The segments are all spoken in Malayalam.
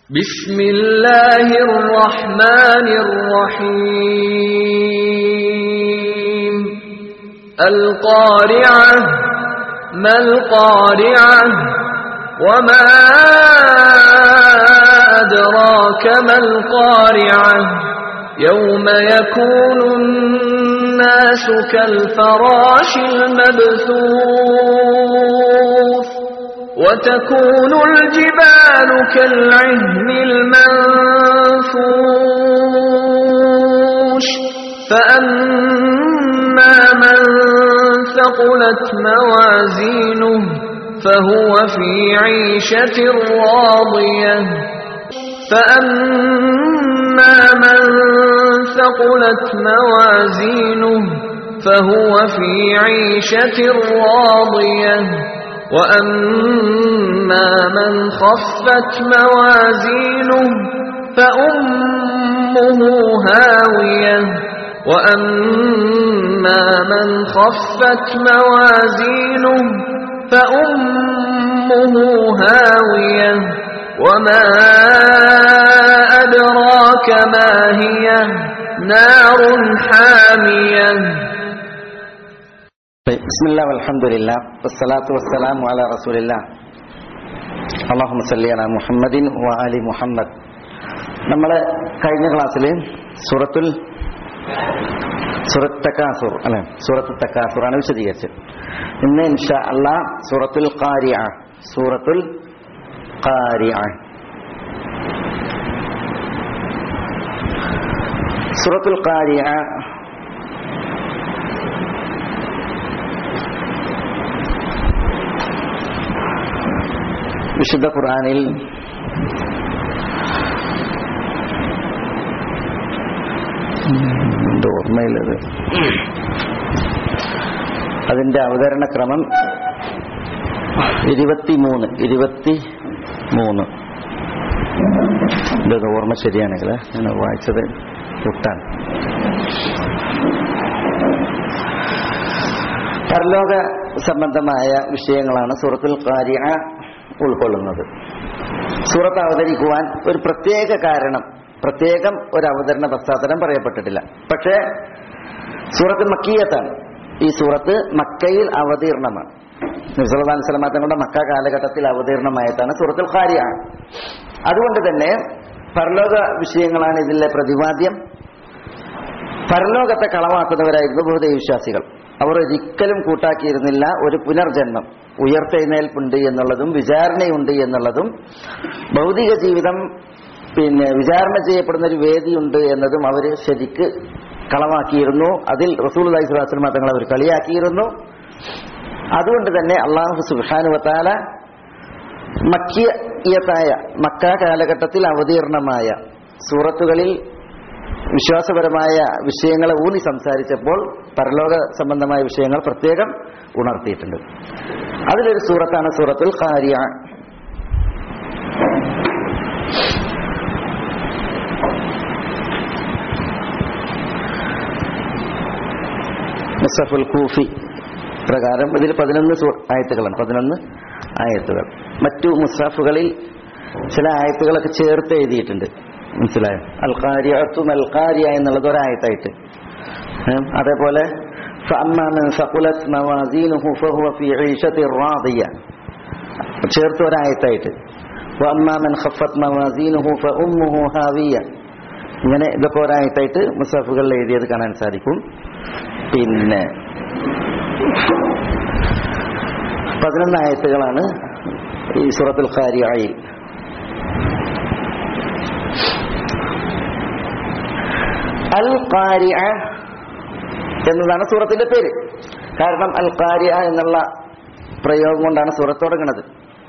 بسم الله الرحمن الرحيم القارعة ما القارعة وما أدراك ما القارعة يوم يكون الناس كالفراش المبثوث وتكون الجبال كالعهن المنفوش فأما من ثقلت موازينه فهو في عيشة راضية فأما من ثقلت موازينه فهو في عيشة راضية وأما من خفت موازينه فأمه هاوية وأما من خفت موازينه فأمه هاوية وما أدراك ما هي نار حامية بسم الله والحمد لله والصلاة والسلام على رسول الله اللهم صل على മുഹമ്മദിൻ وآل മുഹമ്മദ് നമ്മൾ കഴിഞ്ഞ ക്ലാസ്സിൽ സൂറത്തുൽ സൂറത്ത് തക്കാസുർ അല്ലെ സൂറത്ത് തക്കാസുർ ആണ് വിശദീകരിച്ചത് ഇന്ന് ഇൻഷാ അല്ലാ സൂറത്തുൽ ഖാരിഅ സൂറത്തുൽ ഖാരിഅ സൂറത്തുൽ ഖാരിഅ വിശുദ്ധ ഖുർആനിൽ ഓർമ്മയിലത് അതിന്റെ അവതരണ ക്രമം ഇരുപത്തിമൂന്ന് ഇരുപത്തി മൂന്ന് ഇത് ഓർമ്മ ശരിയാണെങ്കിൽ ഞാൻ വായിച്ചത് വിട്ടാണ് പരലോക സംബന്ധമായ വിഷയങ്ങളാണ് സൂറത്തുൽ കാരിയ ഉൾക്കൊള്ളുന്നത് സൂറത്ത് അവതരിക്കുവാൻ ഒരു പ്രത്യേക കാരണം പ്രത്യേകം ഒരു അവതരണ പശ്ചാത്തലം പറയപ്പെട്ടിട്ടില്ല പക്ഷേ സൂറത്ത് മക്കീയത്താണ് ഈ സൂറത്ത് മക്കയിൽ അവതീർണമാണ് നിർസലാൻ സ്വലമാ തങ്ങളുടെ മക്ക കാലഘട്ടത്തിൽ അവതീർണമായിട്ടാണ് സൂറത്തുൽ ഖാരിയ അതുകൊണ്ട് തന്നെ പരലോക വിഷയങ്ങളാണ് ഇതിലെ പ്രതിപാദ്യം പരലോകത്തെ കളമാക്കുന്നവരായിരുന്നു ബഹുദൈവ വിശ്വാസികൾ അവർ ഒരിക്കലും കൂട്ടാക്കിയിരുന്നില്ല ഒരു പുനർജന്മം ഉയർത്തെഴുന്നേൽപ്പുണ്ട് എന്നുള്ളതും വിചാരണയുണ്ട് എന്നുള്ളതും ഭൗതിക ജീവിതം പിന്നെ വിചാരണ ചെയ്യപ്പെടുന്ന ഒരു വേദിയുണ്ട് എന്നതും അവർ ശരിക്ക് കളമാക്കിയിരുന്നു അതിൽ റസൂൽ അലൈഹി സ്വലാസ്ലമ തങ്ങൾ അവർ കളിയാക്കിയിരുന്നു അതുകൊണ്ട് തന്നെ അള്ളാഹു സുബാനുവത്താല മക്കിയത്തായ മക്ക കാലഘട്ടത്തിൽ അവതീർണമായ സൂറത്തുകളിൽ വിശ്വാസപരമായ വിഷയങ്ങളെ ഊന്നി സംസാരിച്ചപ്പോൾ പരലോക സംബന്ധമായ വിഷയങ്ങൾ പ്രത്യേകം ഉണർത്തിയിട്ടുണ്ട് അതിലൊരു സൂറത്താണ് സൂറത്തുൽ ഖാരിയ മുസഫുൽ കൂഫി പ്രകാരം ഇതിൽ പതിനൊന്ന് ആയത്തുകളാണ് പതിനൊന്ന് ആയത്തുകൾ മറ്റു മുസാഫുകളിൽ ചില ആയത്തുകളൊക്കെ ചേർത്ത് എഴുതിയിട്ടുണ്ട് മനസ്സിലായോ അൽക്കാരിയത്തും അൽക്കാരിയ എന്നുള്ളത് ഒരായത്തായിട്ട് അതേപോലെ ചേർത്ത് ഒരായത്തായിട്ട് ഇങ്ങനെ ഇതൊക്കെ ഒരായത്തായിട്ട് മുസാഫുകളിൽ എഴുതിയത് കാണാൻ സാധിക്കും പിന്നെ പതിനൊന്ന് ആയത്തുകളാണ് ഈ സൂറത്തുൽ ഖാരിയായി അൽ ഖാരിഅ എന്നതാണ് സൂറത്തിന്റെ പേര് കാരണം അൽ ഖാരിഅ എന്നുള്ള പ്രയോഗം കൊണ്ടാണ് സൂറത്ത് തുടങ്ങുന്നത്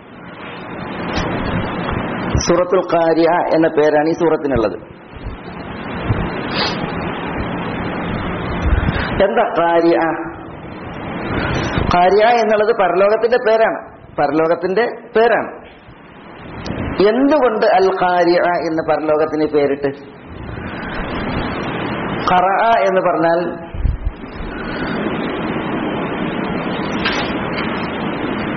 സൂറത്തുൽ ഖാരിഅ എന്ന പേരാണ് ഈ സൂറത്തിനുള്ളത് എന്താ ഖാരിഅ ഖാരിഅ എന്നുള്ളത് പരലോകത്തിന്റെ പേരാണ് പരലോകത്തിന്റെ പേരാണ് എന്തുകൊണ്ട് അൽ ഖാരിഅ എന്ന് പരലോകത്തിന് പേരിട്ട് ഖറ എന്ന് പറഞ്ഞാൽ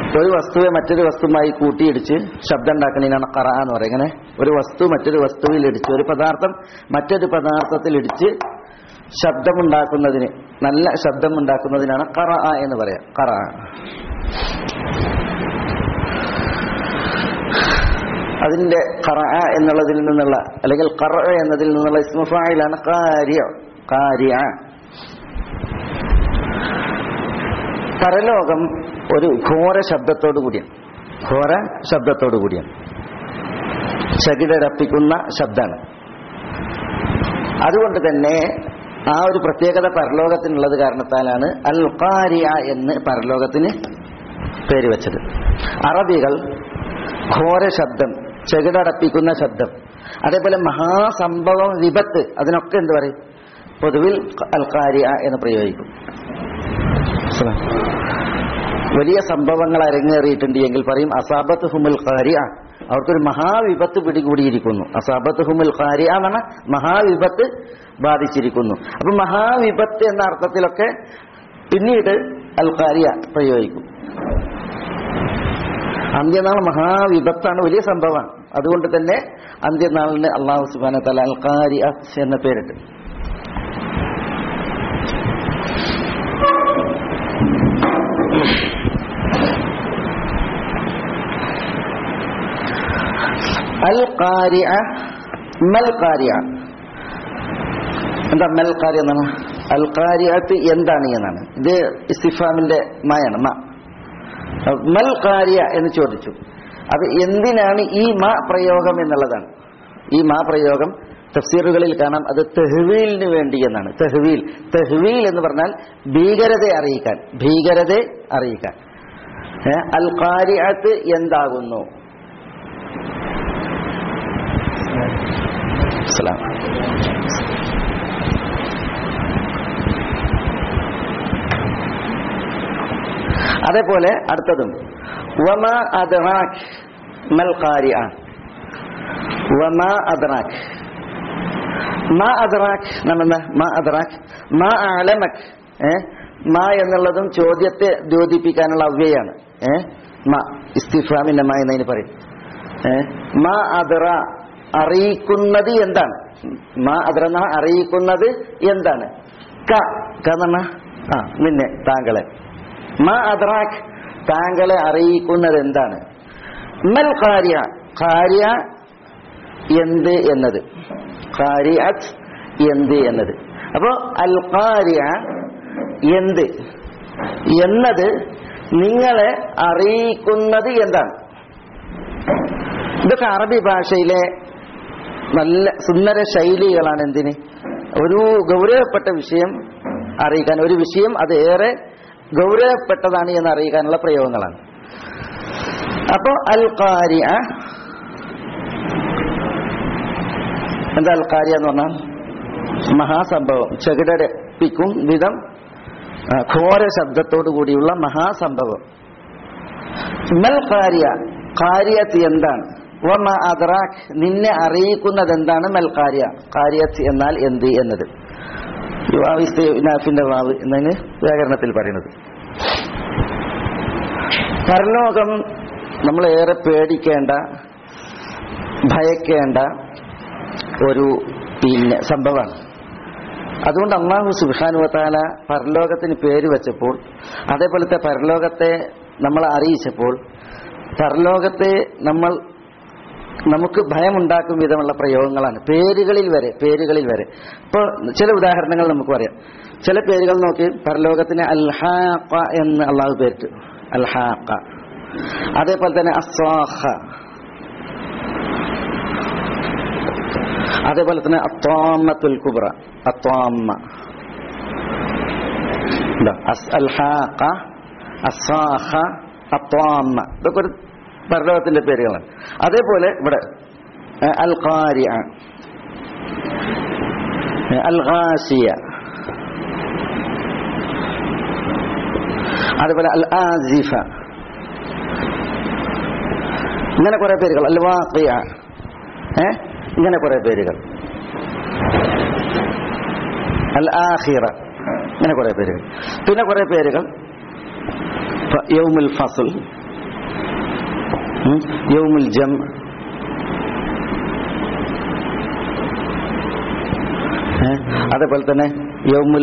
ഒരു വസ്തുവെ മറ്റൊരു വസ്തുവുമായി കൂട്ടിയിടിച്ച് ശബ്ദം ഉണ്ടാക്കുന്നതിനാണ് കറ എന്ന് പറയുന്നത് ഇങ്ങനെ ഒരു വസ്തു മറ്റൊരു വസ്തുവിൽ ഇടിച്ച് ഒരു പദാർത്ഥം മറ്റൊരു പദാർത്ഥത്തിൽ ഇടിച്ച് ശബ്ദമുണ്ടാക്കുന്നതിന് നല്ല ശബ്ദമുണ്ടാക്കുന്നതിനാണ് കറ എന്ന് പറയാം കറ അതിന്റെ കറ എന്നുള്ളതിൽ നിന്നുള്ള അല്ലെങ്കിൽ കറ എന്നതിൽ നിന്നുള്ള ഇസ്മുഫായിലാണ് കാര്യ കാര്യ പരലോകം ഒരു ഘോര ശബ്ദത്തോടു കൂടിയാണ് ഘോര ശബ്ദത്തോടു കൂടിയാണ് ചകിടരപ്പിക്കുന്ന ശബ്ദമാണ് അതുകൊണ്ട് തന്നെ ആ ഒരു പ്രത്യേകത പരലോകത്തിനുള്ളത് കാരണത്താലാണ് അൽ ഖാരിയ എന്ന് പരലോകത്തിന് പേര് വെച്ചത് അറബികൾ ഘോര ശബ്ദം ചെകിടടപ്പിക്കുന്ന ശബ്ദം അതേപോലെ മഹാസംഭവം വിപത്ത് അതിനൊക്കെ എന്ത് പറയും പൊതുവിൽ അൽ ഖാരിയ എന്ന് പ്രയോഗിക്കും മനസ്സിലായോ? വലിയ സംഭവങ്ങൾ അരങ്ങേറിയിട്ടുണ്ട് എങ്കിൽ പറയും അസാബത്ത് ഹുമുൽ ഖാരിയ അവർക്കൊരു മഹാവിപത്ത് പിടികൂടിയിരിക്കുന്നു അസാബത്ത് ഹുമുൽ ഖാരിയ എന്നാണ് മഹാവിപത്ത് ബാധിച്ചിരിക്കുന്നു അപ്പൊ മഹാവിപത്ത് എന്ന അർത്ഥത്തിലൊക്കെ പിന്നീട് അൽ ഖാരിയ പ്രയോഗിക്കും അന്ത്യനാൾ മഹാവിപത്താണ് വലിയ സംഭവമാണ് അതുകൊണ്ട് തന്നെ അന്ത്യനാളിന് അള്ളാഹു സുബാന തല അൽ ഖാരിയ എന്ന പേരിട്ട് അൽ ഖാരിയ മൽ ഖാരിയ എന്താ മൽ ഖാരിയ എന്നാണ് അൽ ഖാരിയത്ത് എന്താണ് എന്നാണ് ഇത് ഇസ്തിഫാമിന്റെ മായാണ് മ മൽ ഖാരിയ എന്ന് ചോദിച്ചു അത് എന്തിനാണ് ഈ മ പ്രയോഗം എന്നുള്ളതാണ് ഈ മാ പ്രയോഗം തഫ്സീറുകളിൽ കാണാം അത് തെഹ്വീലിന് വേണ്ടി എന്നാണ് തെഹ്വീൽ തെഹ്വീൽ എന്ന് പറഞ്ഞാൽ ഭീകരതയെ അറിയിക്കാൻ ഭീകരതയെ അറിയിക്കാൻ ഏ, അൽ ഖാരിഅത്ത് എന്താകുന്നു സലാം അതേപോലെ അടുത്തതും വമ അദ്റാക് മൽ ഖാരിഅ വമ അദ്റാക് മാ അദ്റാക് നമ്മളെന്താ മാ അദ്റാക് മാ അലമക് ഏ മാ എന്നുള്ളതും ചോദ്യത്തെ ദ്യോതിപ്പിക്കാനുള്ള അവ്യയാണ് ഏ മാ ഇസ്തിഫാമിന്റെ മാ എന്നതിന് പറയും ഏ മാ അദ്റ അറിയിക്കുന്നത് എന്താണ് മാ അദ്റ എന്ന അറിയിക്കുന്നത് എന്താണ് ക ക എന്ന് പറഞ്ഞാ ആ നിന്നെ താങ്കളെ മാ അദ്റാഖ് താങ്കളെ അറിയിക്കുന്നത് എന്താണ് മൽ കാര്യ കാര്യ എന്ത് എന്നത് കാര്യഅത്ത് എന്ത് എന്നത് അപ്പോ അൽ കാര്യ എന്ത് എന്നത് നിങ്ങളെ അറിയിക്കുന്നത് എന്താണ് ഇതൊക്കെ അറബി ഭാഷയിലെ നല്ല സുന്ദര ശൈലികളാണ് എന്തിന് ഒരു ഗൗരവപ്പെട്ട വിഷയം അറിയിക്കാൻ ഒരു വിഷയം അത് ഏറെ ഗൗരവപ്പെട്ടതാണ് എന്ന് അറിയിക്കാനുള്ള പ്രയോഗങ്ങളാണ് അപ്പോ അൽ കാരിയ എന്താ അൽ കാരിയ എന്ന് പറഞ്ഞാൽ മഹാസംഭവം ചെകിടപ്പിക്കും വിധം ആ, ഘോര ശബ്ദത്തോടു കൂടിയുള്ള മഹാസംഭവം മൽ കാരിയ കാര്യത്ത് എന്താണ് വമ അദ്റാഖ് നിന്നെ അറിയിക്കുന്നത് എന്താണ് മൽ കാര്യ കാര്യത്ത് എന്നാൽ എന്ത് എന്നത് വാവ് ഇസ്തിനാഫിന്റെ വാവ് എന്നതിന് വ്യാകരണത്തിൽ പറയുന്നത് പരലോകം നമ്മൾ ഏറെ പേടിക്കേണ്ട ഭയക്കേണ്ട ഒരു പിന്നെ സംഭവമാണ് അതുകൊണ്ട് അള്ളാഹു സുബാനുവത്താല പരലോകത്തിന് പേര് വെച്ചപ്പോൾ അതേപോലത്തെ പരലോകത്തെ നമ്മൾ അറിയിച്ചപ്പോൾ പരലോകത്തെ നമ്മൾ നമുക്ക് ഭയമുണ്ടാക്കും വിധമുള്ള പ്രയോഗങ്ങളാണ് പേരുകളിൽ വരെ പേരുകളിൽ വരെ ഇപ്പോൾ ചില ഉദാഹരണങ്ങൾ നമുക്ക് പറയാം ചില പേരുകൾ നോക്കി പരലോകത്തിന് അൽഹാഖ എന്ന് അള്ളാഹു പേരിട്ടു അൽഹാഖ അതേപോലെ തന്നെ അസ്വാഹ അതേപോലെ തന്നെ അത്വാമത്തുൽ കുബ്ര അത്വാമ ഇതാ, അസ്- അൽഹാഖ അസ്വാഹ അത്വാമ ഇതൊക്കെ ഒരു പരലോകത്തിന്റെ പേരുകളാണ് അതേപോലെ ഇവിടെ ഏ, അൽ ഖാരിഅ ഏ, അൽ ഖാസിയ അതുപോലെ അൽ ആസിഫ ഇങ്ങനെ കുറെ പേരുകൾ അൽ വാഖിയ ഏ ഇങ്ങനെ കുറെ പേരുകൾ അൽ ആഖിറ ഇങ്ങനെ കുറെ പേരുകൾ പിന്നെ കുറെ പേരുകൾ ഫ- യൗമുൽ ഫസൽ ഉം? യൗമുൽ ജം ഏ? അതേപോലെ തന്നെ യൗമുൽ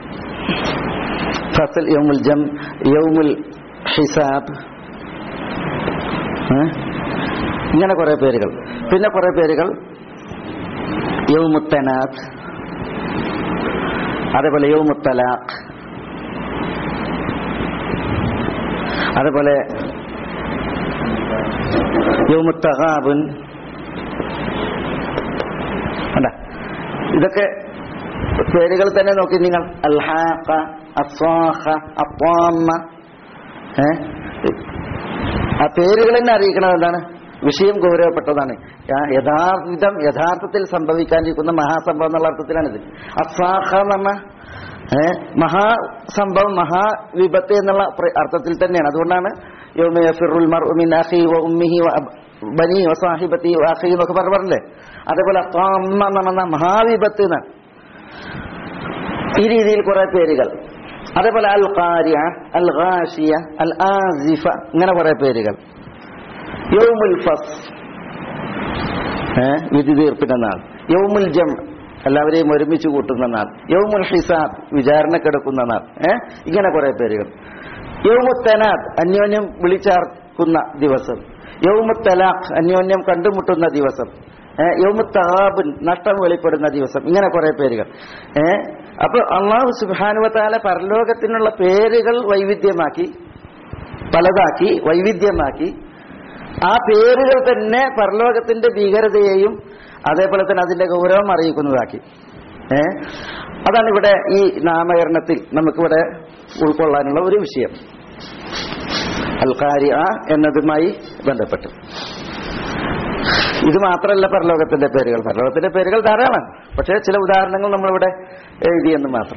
ഫസൽ യൗമുൽ ജം യൗമുൽ ഹിസാബ് ഏ? ഇങ്ങനെ കുറെ പേരുകൾ പിന്നെ കുറെ പേരുകൾ യൗമുത്തനാഥ് അതേപോലെ യൗമുത്തലാഖ് അതേപോലെ യൗമുത്തഹാബുൻ അല്ല ഇതൊക്കെ പേരുകൾ തന്നെ നോക്കി നിങ്ങൾ അൽഹാഖ അസ്വാഹ അപ്പാമ്മ ഏ ആ പേരുകൾ തന്നെ അറിയിക്കണത് എന്താണ് വിഷയം ഗൗരവപ്പെട്ടതാണ് യാ- യഥാർത്ഥം യഥാർത്ഥത്തിൽ സംഭവിക്കാനിരിക്കുന്ന മഹാസംഭവം എന്നുള്ള അർത്ഥത്തിലാണിത് അസ്വാഹ എന്ന് പറഞ്ഞ ഏ മഹാസംഭവം മഹാവിപത്ത് എന്നുള്ള പ്ര- അർത്ഥത്തിൽ തന്നെയാണ് അതുകൊണ്ടാണ് യൗമ യഫിറുൽ മർഉ മിൻ അഖി വ ഉമ്മിഹി വ അബ്- ബനി വ സാഹിബത്തി വ അഖി എന്നൊക്കെ പറഞ്ഞു പറഞ്ഞില്ലേ അതേപോലെ അത്താമ്മ എന്ന് പറഞ്ഞ മഹാവിപത്ത് എന്നാണ് ഈ രീതിയിൽ കുറെ പേരുകൾ അതേപോലെ അൽ ഖാരിയ അൽ ഖാഷിയ അൽ ആസിഫ ഇങ്ങനെ കുറെ പേരുകൾ യൗമുൽ ഫസ് ഏ വിധി തീർപ്പിന്റെ നാൾ യൗമുൽ ജം എല്ലാവരെയും ഒരുമിച്ച് കൂട്ടുന്ന നാൾ യൗമുൽ ഹിസാബ് വിചാരണക്കെടുക്കുന്ന നാൾ ഏ ഇങ്ങനെ കുറെ പേരുകൾ യൗമുത്തനാദ് അന്യോന്യം വിളിച്ചാർക്കുന്ന ദിവസം യൗമുത്തലാഖ് അന്യോന്യം കണ്ടുമുട്ടുന്ന ദിവസം യൗമുത്തഹാബുൻ നഷ്ടം വെളിപ്പെടുന്ന ദിവസം ഇങ്ങനെ കുറെ പേരുകൾ ഏ അപ്പൊ അള്ളാഹു സുബാനുവത്താല പരലോകത്തിനുള്ള പേരുകൾ വൈവിധ്യമാക്കി പലതാക്കി വൈവിധ്യമാക്കി ആ പേരുകൾ തന്നെ പരലോകത്തിന്റെ ഭീകരതയെയും അതേപോലെ തന്നെ അതിന്റെ ഗൗരവം അറിയിക്കുന്നതാക്കി ഏ അതാണ് ഇവിടെ ഈ നാമകരണത്തിൽ നമുക്കിവിടെ ഉൾക്കൊള്ളാനുള്ള ഒരു വിഷയം അൽക്കാരി എന്നതുമായി ബന്ധപ്പെട്ട് ഇത് മാത്രമല്ല പരലോകത്തിന്റെ പേരുകൾ പരലോകത്തിന്റെ പേരുകൾ ധാരാളം പക്ഷേ ചില ഉദാഹരണങ്ങൾ നമ്മളിവിടെ എഴുതിയെന്ന് മാത്രം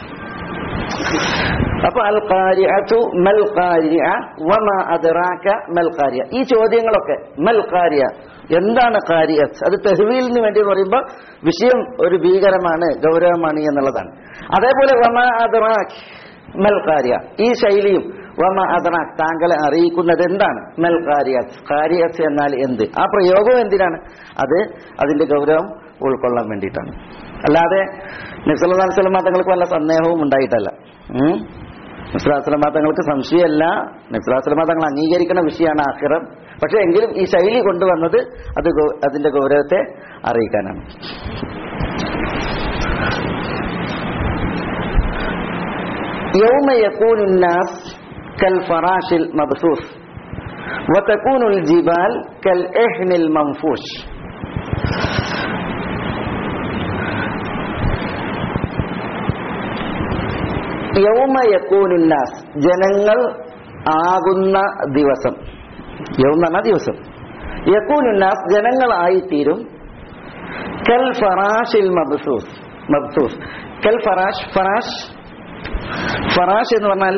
അപ്പൊ അൽ ഖാരിഅതു മൽ ഖാരിഅ വമാ അദ്റാക മൽ ഖാരിഅ ഈ ചോദ്യങ്ങളൊക്കെ മൽ ഖാരിഅ എന്താണ് ഖാരിഅത്ത് അത് തെഹ്വീലിന് വേണ്ടി എന്ന് പറയുമ്പോൾ വിഷയം ഒരു ഭീകരമാണ് ഗൗരവമാണ് എന്നുള്ളതാണ് അതേപോലെ വമാ അദ്റാക് മൽ ഖാരിഅ ഈ ശൈലിയും വമ അദ്റാക് താങ്കളെ അറിയിക്കുന്നത് എന്താണ് മൽ ഖാരിഅത്ത് ഖാരിഅത്ത് എന്നാൽ എന്ത് ആ പ്രയോഗം എന്തിനാണ് അത് അതിന്റെ ഗൗരവം ഉൾക്കൊള്ളാൻ വേണ്ടിയിട്ടാണ് അല്ലാതെ നിസ്ലാസ്ലം തങ്ങൾക്ക് വല്ല സന്ദേഹവും ഉണ്ടായിട്ടല്ല നിസ്ലാസ്ലം തങ്ങൾക്ക് സംശയമല്ല നിസ്ലാസ്ലം തങ്ങൾ അംഗീകരിക്കുന്ന വിഷയമാണ് ആഖിറം പക്ഷെ എങ്കിലും ഈ ശൈലി കൊണ്ടുവന്നത് അത് ഗൗ- അതിന്റെ ഗൗരവത്തെ അറിയിക്കാനാണ് يوم يكون الناس كالفراش المبثوث وتكون الجبال كالإحن المنفوش യൗമ യക്കൂനുന്നാസ് ജനങ്ങൾ ആകുന്ന ദിവസം യൗം എന്ന് പറഞ്ഞ ദിവസം യക്കൂനുന്നാസ് ജനങ്ങളായിത്തീരും കൽ ഫറാഷിൽ മബ്സൂസ് മബ്സൂസ് കൽ ഫറാഷ് ഫറാഷ് ഫറാഷ് എന്ന് പറഞ്ഞാൽ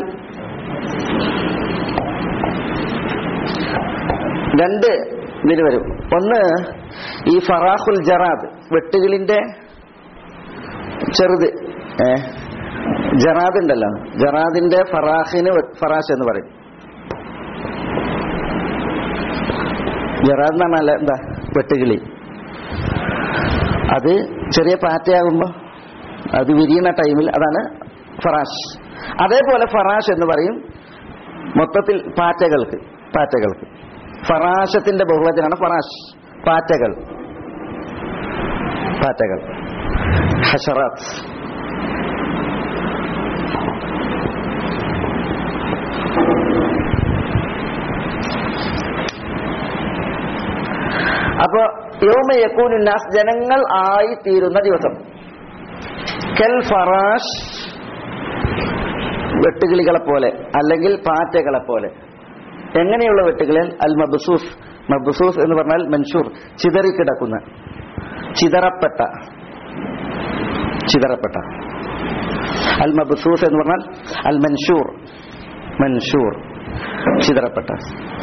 രണ്ട് ഇതിൽ വരും ഒന്ന് ഈ ഫറാഖുൽ ജറാദ് വെട്ടുകിളിന്റെ ചെറുത് ഏ ജറാദ് ഉണ്ടല്ലോ ജറാദിന്റെ ഫറാഖിന് വെ- ഫറാഷ് എന്ന് പറയും ജറാദ് എന്ന് പറഞ്ഞാൽ എന്താ വെട്ടുകിളി അത് ചെറിയ പാറ്റയാകുമ്പോ അത് വിരിയുന്ന ടൈമിൽ അതാണ് ഫറാഷ് അതേപോലെ ഫറാഷ് എന്ന് പറയും മൊത്തത്തിൽ പാറ്റകൾക്ക് പാറ്റകൾക്ക് ഫറാഷത്തിന്റെ ബഹുവചനാണ് ഫറാഷ് പാറ്റകൾ പാറ്റകൾ ഹഷറാത്ത് അപ്പോ യോമ യക്കൂനുന്നാസ് ജനങ്ങൾ ആയി തീരുന്ന ദിവസം കെൽ ഫറാഷ് വെട്ടുകിളികളെ പോലെ അല്ലെങ്കിൽ പാറ്റകളെ പോലെ എങ്ങനെയുള്ള വെട്ടുകളിൽ അൽ മബ്സൂസ് മബ്സൂസ് എന്ന് പറഞ്ഞാൽ മൻഷൂർ ചിതറിക്കിടക്കുന്ന ചിതറപ്പെട്ട ചിതറപ്പെട്ട അൽ മബ്സൂസ് എന്ന് പറഞ്ഞാൽ അൽ മൻഷൂർ മൻഷൂർ ചിതറപ്പെട്ട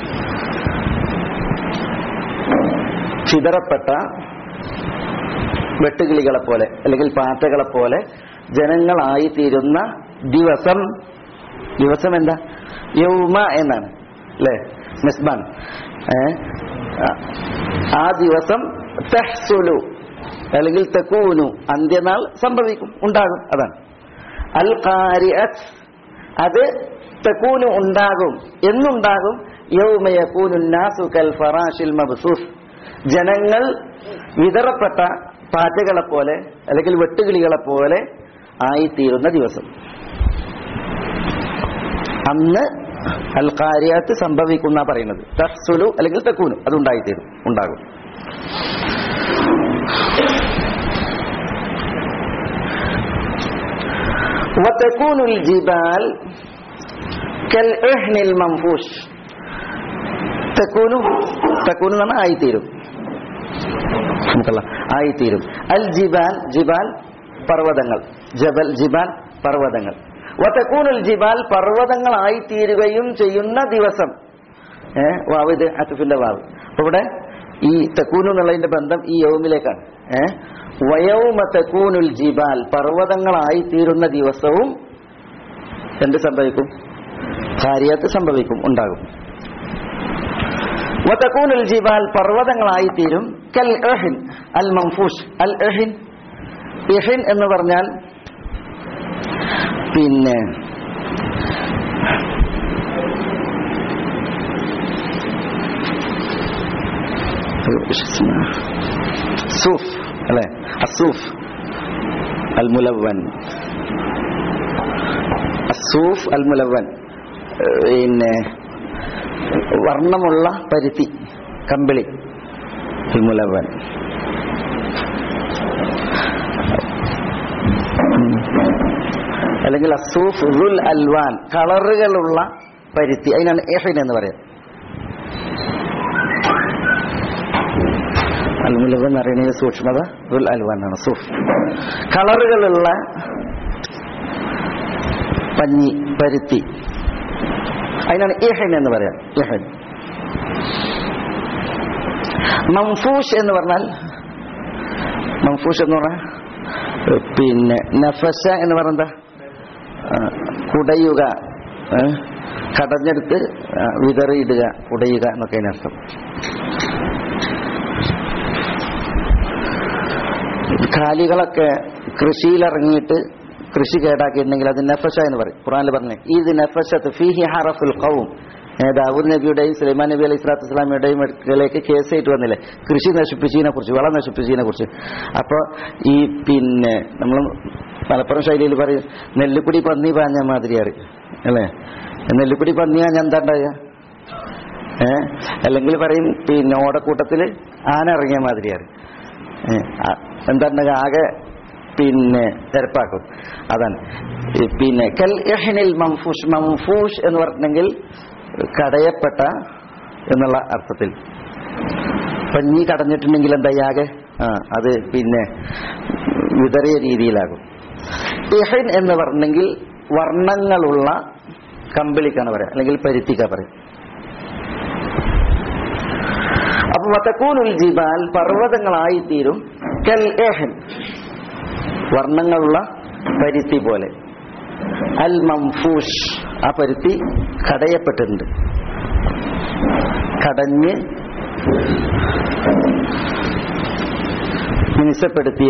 ചിതറപ്പെട്ട വെട്ടുകിളികളെ പോലെ അല്ലെങ്കിൽ പാറ്റകളെ പോലെ ജനങ്ങളായി തീരുന്ന ദിവസം ദിവസം എന്താ യൗമ എന്നാണ് അല്ലേ മിസ്ബാൻ ഏ? ആ- ആ ദിവസം തെഹ്സുലു അല്ലെങ്കിൽ തെക്കൂനു അന്ത്യനാൾ സംഭവിക്കും ഉണ്ടാകും അതാണ് അൽ ഖാരിഅത്ത് അത് തെക്കൂനു ഉണ്ടാകും എന്നുണ്ടാകും യൗമ യകൂനു നാസു കൽ ഫറാഷിൽ മബ്സൂസ് ജനങ്ങൾ വിതറപ്പെട്ട പാറ്റകളെ പോലെ അല്ലെങ്കിൽ വെട്ടുകിളികളെ പോലെ ആയിത്തീരുന്ന ദിവസം അന്ന് അൽ ഖാരിയാത്ത് സംഭവിക്കുന്ന പറയുന്നത് തഹ്സുലു അല്ലെങ്കിൽ തെക്കൂനു അത് ഉണ്ടായിത്തീരും ഉണ്ടാകും وتكون الجبال كالعهن المنفوش تكون تكون എന്ന് പറഞ്ഞാൽ ആയിത്തീരും നമുക്കല്ല ആയിത്തീരും അൽ ജിബാൽ ജിബാൽ പർവ്വതങ്ങൾ ജബൽ ജിബാൽ പർവ്വതങ്ങൾ വതക്കൂനുൽ ജിബാൽ പർവ്വതങ്ങൾ ആയിത്തീരുകയും ചെയ്യുന്ന ദിവസം ഏ വാവ് ഇത് അത്തുഫിന്റെ വാവ് അപ്പൊ ഇവിടെ ഈ തെക്കൂനു എന്നുള്ളതിന്റെ ബന്ധം ഈ യൗമിലേക്കാണ് ഏ വയൗമ തെക്കൂനുൽ ജിബാൽ പർവ്വതങ്ങളായി തീരുന്ന ദിവസവും എന്ത് സംഭവിക്കും കാര്യത്ത് സംഭവിക്കും ഉണ്ടാകും വതക്കൂനുൽ ജിബാൽ പർവ്വതങ്ങളായി തീരും കൽ എഹിൻ അൽ മംഫൂഷ് അൽ എഹിൻ ഇഹിൻ എന്ന് പറഞ്ഞാൽ പിന്നെ സൂഫ് അല്ലെ അസൂഫ് അൽ മുലവൻ അസൂഫ് അൽ മുലവൻ ഏഹ് പിന്നെ വർണ്ണമുള്ള പരുത്തി കമ്പിളി അൽ മുലവൻ ഉം. അല്ലെങ്കിൽ അസൂഫ് റുൽ അൽവാൻ കളറുകളുള്ള പരുത്തി അതിനാണ് ഏഹൈൻ എന്ന് പറയാം അൽമുലവ് എന്ന് പറയുന്നതിന് സൂക്ഷ്മത റുൽ അൽവാൻ ആണ് സൂഫ് കളറുകളുള്ള പഞ്ഞി പരുത്തി അതിനാണ് ഇഹൻ എന്ന് പറയാം ഇഹൻ മംഫൂഷ് എന്ന് പറഞ്ഞാൽ മംഫൂഷ് എന്ന് പറഞ്ഞാൽ ഏഹ് പിന്നെ നഫസ എന്ന് പറഞ്ഞാൽ കുടയുക ഏഹ് കടഞ്ഞെടുത്ത് ആ, വിതറിയിടുക കുടയുക എന്നൊക്കെ അതിനർത്ഥം കാലികളൊക്കെ കൃഷിയിലിറങ്ങിയിട്ട് കൃഷി കേടാക്കിയിട്ടുണ്ടെങ്കിൽ അത് നഫഷ എന്ന് പറയും ഖുറാനിൽ പറഞ്ഞു ഇത് നഫഷത്ത് ഫീഹി ഹറഫുൽ ഖൗം ഏ, ദാവൂദ് നബിയുടെയും സുലൈമാൻ നബി അലൈഹി സ്വലാത്തു വസ്സലാമയുടെയും അടുക്കലേക്ക് കേസായിട്ട് വന്നില്ലേ കൃഷി നശിപ്പിച്ചതിനെ കുറിച്ച് വളം നശിപ്പിച്ചതിനെ കുറിച്ച് അപ്പോൾ ഈ പിന്നെ നമ്മൾ മലപ്പുറം ശൈലിയിൽ പറയും നെല്ലിക്കുടി പന്നി പാഞ്ഞ മാതിരിയാറ് അല്ലേ നെല്ലിക്കുടി പന്നി ഞാൻ എന്താ ഉണ്ടാകുക ഏ അല്ലെങ്കിൽ പറയും പിന്നെ ഓടക്കൂട്ടത്തിൽ ആന ഇറങ്ങിയ മാതിരിയാണ് ഏ, ആ- എന്താ ഉണ്ടാകുക ആകെ പിന്നെ തിരപ്പാക്കും അതാണ് ഈ പിന്നെ കൽ ഇഹ്നിൽ മംഫൂഷ് മംഫൂഷ് എന്ന് പറഞ്ഞിട്ടുണ്ടെങ്കിൽ കടയപ്പെട്ട എന്നുള്ള അർത്ഥത്തിൽ പഞ്ഞി കടഞ്ഞിട്ടുണ്ടെങ്കിൽ എന്താ ഈ ആകെ ആ അത് പിന്നെ വിതറിയ രീതിയിലാകും ഇഹൻ എന്ന് പറഞ്ഞെങ്കിൽ വർണ്ണങ്ങളുള്ള കമ്പിളിക്കാണ് പറയാം അല്ലെങ്കിൽ പരുത്തിക്ക പറയും അപ്പൊ വതക്കൂനുൽ ജിബാൽ പർവ്വതങ്ങളായി തീരും കൽ ഏഹൻ വർണ്ണങ്ങളുള്ള പരുത്തി പോലെ അൽ മംഫൂഷ് ആ പരുത്തി കടയപ്പെട്ടിട്ടുണ്ട് കടഞ്ഞ് മിനുസപ്പെടുത്തിയ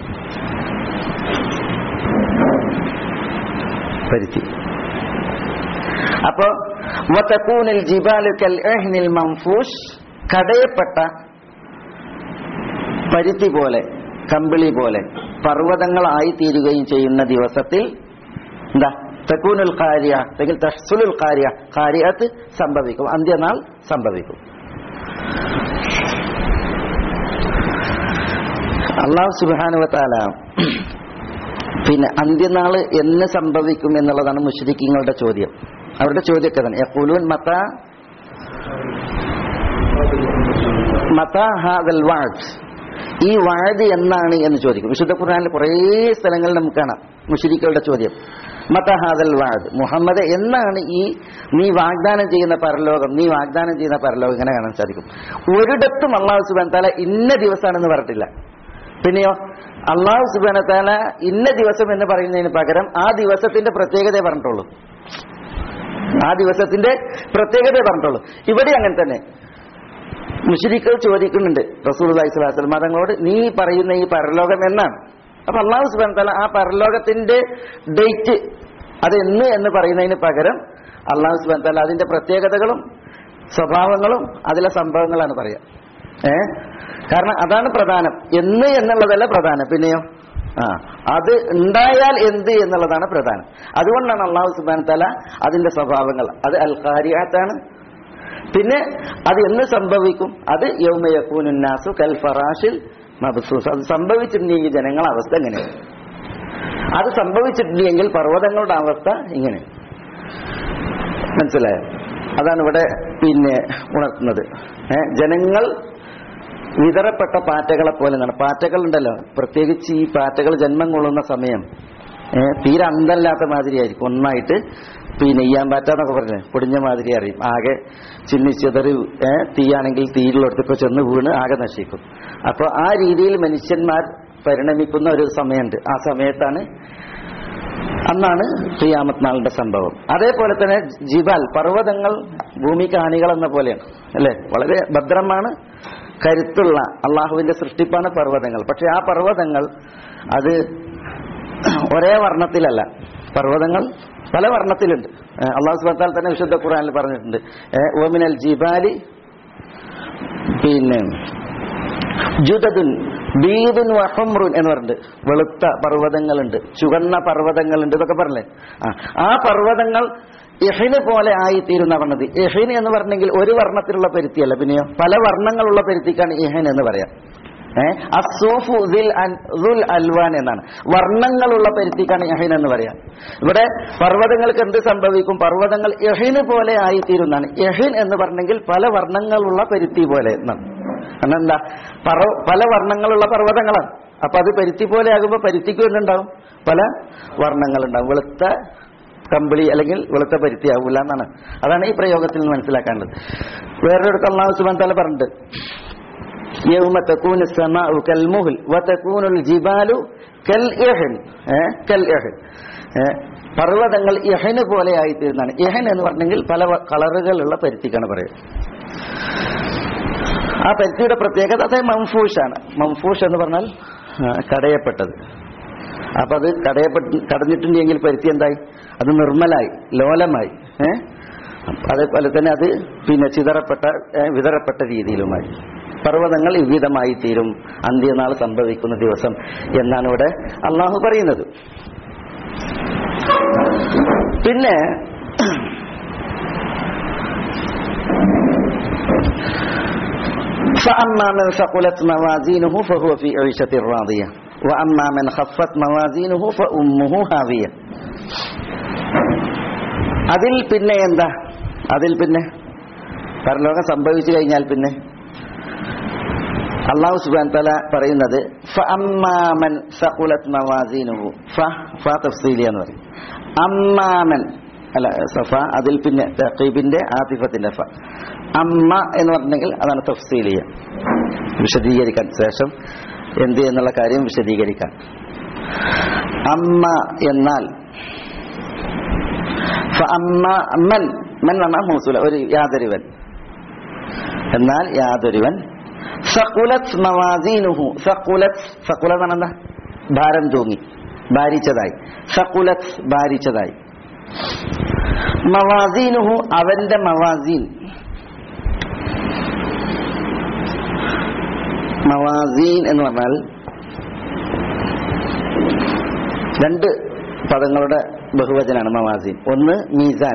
പരുത്തി അപ്പോ വതക്കൂനിൽ ജിബാലു കൽ ഏഹ്നിൽ മംഫൂഷ് കടയപ്പെട്ട പരുത്തി പോലെ കമ്പിളി പോലെ പർവ്വതങ്ങളായി തീരുകയും ചെയ്യുന്ന ദിവസത്തിൽ എന്താ തെക്കൂനുൽ കാര്യ അല്ലെങ്കിൽ തഹ്സുലുൽ കാര്യ കാര്യത്ത് സംഭവിക്കും അന്ത്യനാൾ സംഭവിക്കും അള്ളാഹു സുബാനുവത്താല പിന്നെ അന്ത്യനാള് എന്ന് സംഭവിക്കും എന്നുള്ളതാണ് മുഷരിക്കിങ്ങളുടെ ചോദ്യം അവരുടെ ചോദ്യമൊക്കെ തന്നെ യഖൂലൂൻ മത മത ഹാദൽ വാഴ് ഈ വാഴ് എന്നാണ് എന്ന് ചോദിക്കും വിശുദ്ധ ഖുർആനിൽ കുറേ സ്ഥലങ്ങളിൽ നമുക്ക് കാണാം മുഷരിക്കളുടെ ചോദ്യം മത ഹാദൽ വാഴ് മുഹമ്മദ് എന്നാണ് ഈ നീ വാഗ്ദാനം ചെയ്യുന്ന പരലോകം നീ വാഗ്ദാനം ചെയ്യുന്ന പരലോകം ഇങ്ങനെ കാണാൻ സാധിക്കും ഒരിടത്തും അള്ളാഹു സുബാൻ താല ഇന്ന ദിവസമാണെന്ന് പറഞ്ഞിട്ടില്ല പിന്നെയോ അള്ളാഹു സുബാന താല ഇന്ന ദിവസം എന്ന് പറയുന്നതിന് പകരം ആ ദിവസത്തിന്റെ പ്രത്യേകതയെ പറഞ്ഞിട്ടുള്ളൂ ആ ദിവസത്തിന്റെ പ്രത്യേകതയെ പറഞ്ഞിട്ടുള്ളൂ ഇവിടെ അങ്ങനെ തന്നെ മുഷരിക്കൾ ചോദിക്കുന്നുണ്ട് റസൂൽ അലൈഹിസ്ലാം തങ്ങളോട് നീ പറയുന്ന ഈ പരലോകം എന്നാണ് അപ്പൊ അള്ളാഹു സുബാൻ തല ആ പരലോകത്തിന്റെ ഡേറ്റ് അത് എന്ന് എന്ന് പറയുന്നതിന് പകരം അള്ളാഹു സുബാൻ തല അതിന്റെ പ്രത്യേകതകളും സ്വഭാവങ്ങളും അതിലെ സംഭവങ്ങളാണ് പറയാ ഏ കാരണം അതാണ് പ്രധാനം എന്ന് എന്നുള്ളതല്ല പ്രധാനം പിന്നെയോ ആ അത് ഉണ്ടായാൽ എന്ത് എന്നുള്ളതാണ് പ്രധാനം അതുകൊണ്ടാണ് അള്ളാഹു സുബാൻ തല അതിന്റെ സ്വഭാവങ്ങൾ അത് അൽ ഖാരിയാത്താണ് പിന്നെ അത് എന്ന് സംഭവിക്കും അത് യൗമയക്കൂനുന്നാസു കൽ ഫറാഷിൽ മബ്സൂസ് അത് സംഭവിച്ചിട്ടുണ്ടെങ്കിൽ ജനങ്ങളുടെ അവസ്ഥ എങ്ങനെയാണ് അത് സംഭവിച്ചിട്ടുണ്ടെങ്കിൽ പർവ്വതങ്ങളുടെ അവസ്ഥ ഇങ്ങനെ മനസ്സിലായോ അതാണ് ഇവിടെ പിന്നെ ഉണർത്തുന്നത് ഏ, ജനങ്ങൾ വിതറപ്പെട്ട പാറ്റകളെ പോലെ എന്നാണ് പാറ്റകൾ ഉണ്ടല്ലോ പ്രത്യേകിച്ച് ഈ പാറ്റകൾ ജന്മം കൊള്ളുന്ന സമയം ഏ, തീരെ അന്തല്ലാത്ത മാതിരിയായിരിക്കും ഒന്നായിട്ട് പിന്നെ ചെയ്യാൻ പറ്റാന്നൊക്കെ പറഞ്ഞത് പൊടിഞ്ഞ മാതിരി അറിയും ആകെ ചിന്നിച്ചെതറി ഏ, തീയാണെങ്കിൽ തീയിലുള്ളടത്തൊക്കെ ചെന്ന് വീണ് ആകെ നശിക്കും അപ്പൊ ആ രീതിയിൽ മനുഷ്യന്മാർ പരിണമിക്കുന്ന ഒരു സമയമുണ്ട് ആ സമയത്താണ് അന്നാണ് ഖിയാമത്ത് നാളിന്റെ സംഭവം അതേപോലെ തന്നെ ജിബാൽ പർവ്വതങ്ങൾ ഭൂമിക്ക് ഹാനികൾ എന്ന പോലെയാണ് അല്ലെ വളരെ ഭദ്രമാണ് കരുത്തുള്ള അള്ളാഹുവിന്റെ സൃഷ്ടിപ്പാണ് പർവ്വതങ്ങൾ പക്ഷെ ആ പർവ്വതങ്ങൾ അത് ഒരേ വർണ്ണത്തിലല്ല പർവ്വതങ്ങൾ പല വർണ്ണത്തിലുണ്ട് ഏഹ് അള്ളാഹു സുബത്താൽ തന്നെ വിശുദ്ധ ഖുറാനിൽ പറഞ്ഞിട്ടുണ്ട് ഏഹ് ഓമിനൽ ജിബാലി പിന്നെ ജുദതുൻ ബീദുൻ വഹമ്രുൻ എന്ന് പറഞ്ഞിട്ട് വെളുത്ത പർവ്വതങ്ങളുണ്ട് ചുവന്ന പർവ്വതങ്ങളുണ്ട് ഇതൊക്കെ പറഞ്ഞില്ലേ ആ ആ പർവ്വതങ്ങൾ എഹിന് പോലെ ആയിത്തീരുന്ന പറഞ്ഞത് എഹിൻ എന്ന് പറഞ്ഞെങ്കിൽ ഒരു വർണ്ണത്തിലുള്ള പരുത്തിയല്ല പിന്നെയോ പല വർണ്ണങ്ങളുള്ള പരുത്തിക്കാണ് ഇഹൻ എന്ന് പറയാം ഏഹ് അസൂഫു ദിൽ അൻ- ദുൽ അൽവാൻ എന്നാണ് വർണ്ണങ്ങളുള്ള പരുത്തിക്കാണ് എഹിൻ എന്ന് പറയാം ഇവിടെ പർവ്വതങ്ങൾക്ക് എന്ത് സംഭവിക്കും പർവ്വതങ്ങൾ എഹിന് പോലെ ആയിത്തീരുന്നതാണ് എഹിൻ എന്ന് പറഞ്ഞെങ്കിൽ പല വർണ്ണങ്ങളുള്ള പരുത്തി പോലെ എന്നാണ് കാരണം എന്താ പറ പല വർണ്ണങ്ങളുള്ള പർവ്വതങ്ങളാണ് അപ്പൊ അത് പരുത്തി പോലെ ആകുമ്പോൾ പരുത്തിക്ക് എന്തുണ്ടാവും പല വർണ്ണങ്ങളുണ്ടാവും വെളുത്ത കമ്പിളി അല്ലെങ്കിൽ വെളുത്ത പരുത്തി ആവില്ല എന്നാണ് അതാണ് ഈ പ്രയോഗത്തിൽ നിന്ന് മനസ്സിലാക്കേണ്ടത് വേറൊരിടത്ത് അള്ളാഹു സുബാൻ തല പറഞ്ഞിട്ട് يوم تكون السماء كالمهل وتكون الجبال كالإحن ഏ? كالإحن ഏ? പർവ്വതങ്ങൾ ഇഹന് പോലെ ആയിത്തീരുന്നതാണ് ഇഹൻ എന്ന് പറഞ്ഞെങ്കിൽ പല വ- കളറുകളുള്ള പരുത്തിക്കാണ് പറയുക ആ പരുത്തിയുടെ പ്രത്യേകത അത് മംഫൂഷാണ് മംഫൂഷ് എന്ന് പറഞ്ഞാൽ ആ, കടയപ്പെട്ടത് അപ്പൊ അത് കടയപ്പെട്ട് കടഞ്ഞിട്ടുണ്ടെങ്കിൽ പരുത്തി എന്തായി അത് നിർമ്മലായി ലോലമായി ഏ അതേപോലെ തന്നെ അത് പിന്നെ ചിതറപ്പെട്ട ഏ, വിതറപ്പെട്ട രീതിയിലുമായി പർവ്വതങ്ങൾ വിവിധമായി തീരും അന്ത്യനാൾ സംഭവിക്കുന്ന ദിവസം എന്നാണ് ഇവിടെ അള്ളാഹു പറയുന്നത് പിന്നെ فأما من ثقلت موازينه فهو في عيشة راضية وأما من خفت موازينه فأمه هاوية അതിൽ പിന്നെ എന്താ അതിൽ പിന്നെ പരലോകം സംഭവിച്ചു കഴിഞ്ഞാൽ പിന്നെ അള്ളാഹു സുബാൻ തല പറയുന്നത് ഫഅമ്മാമൻ സഖുലത് മവാസീനുഹു ഫ ഫ തഫ്സീലി എന്ന് പറയും അമ്മാമൻ അല്ല സഫ അതിൽ പിന്നെ തഖീബിന്റെ ആതിഫത്തിന്റെ ഫ അമ്മ എന്ന് പറഞ്ഞെങ്കിൽ അതാണ് തഫ്സീലിയ വിശദീകരിക്കാൻ ശേഷം എന്ത് എന്നുള്ള കാര്യം വിശദീകരിക്കാൻ അമ്മ എന്നാൽ ഫഅമ്മ മൻ മൻ എന്ന് പറഞ്ഞാൽ മൗസൂല ഒരു യാതൊരുവൻ എന്നാൽ യാതൊരുവൻ സഖുലത് മവാസീനുഹു സഖുലത് സഖുല എന്ന് പറഞ്ഞാൽ എന്താ ഭാരം തൂങ്ങി ഭാരിച്ചതായി സഖുലത് ഭാരിച്ചതായി മവാസീനുഹു അവന്റെ മവാസീൻ മവാസീൻ എന്ന് പറഞ്ഞാൽ രണ്ട് പദങ്ങളുടെ ബഹുവചനാണ് മവാസീൻ ഒന്ന് മീസാൻ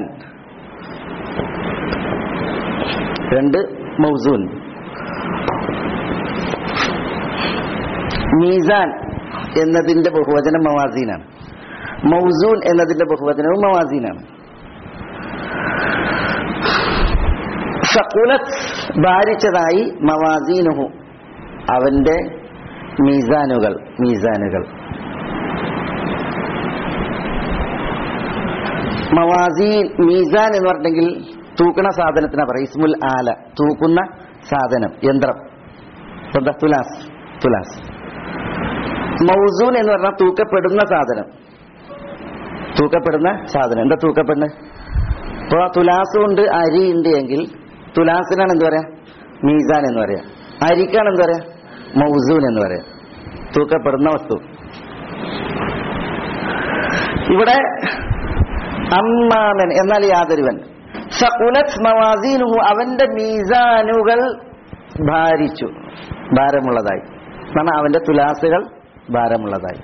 രണ്ട് മൗസൂൻ മീസാൻ എന്നതിന്റെ ബഹുവചനം മവാസീനാണ് മൗസൂൻ എന്നതിന്റെ ബഹുവചനവും മവാസീനാണ് സക്കുലത്ത് ഭാരിച്ചതായി മവാസീനുഹു അവന്റെ മീസാനുകൾ മീസാനുകൾ മവാസീൻ മീസാൻ എന്ന് പറഞ്ഞെങ്കിൽ തൂക്കണ സാധനത്തിനാ പറയാം ഇസ്മുൽ ആല തൂക്കുന്ന സാധനം യന്ത്രം ഇപ്പൊ എന്താ തുലാസ് തുലാസ് മൗസൂൻ എന്ന് പറഞ്ഞാൽ തൂക്കപ്പെടുന്ന സാധനം തൂക്കപ്പെടുന്ന സാധനം എന്താ തൂക്കപ്പെടുന്നത് ഇപ്പൊ തുലാസ് ഉണ്ട് അരി ഉണ്ട് എങ്കിൽ തുലാസിനാണ് എന്ത് പറയാ മീസാൻ എന്ന് പറയാം അരിക്കാണ് എന്താ പറയാ മൗസൂൻ എന്ന് പറയാം തൂക്കപ്പെടുന്ന വസ്തു ഇവിടെ അമ്മാമൻ എന്നാൽ യാതൊരുവൻ സഖുലത് മവാസീനുഹു അവന്റെ മീസാനുകൾ ഭാരിച്ചു ഭാരമുള്ളതായി എന്നാണ് അവന്റെ തുലാസുകൾ ഭാരമുള്ളതായി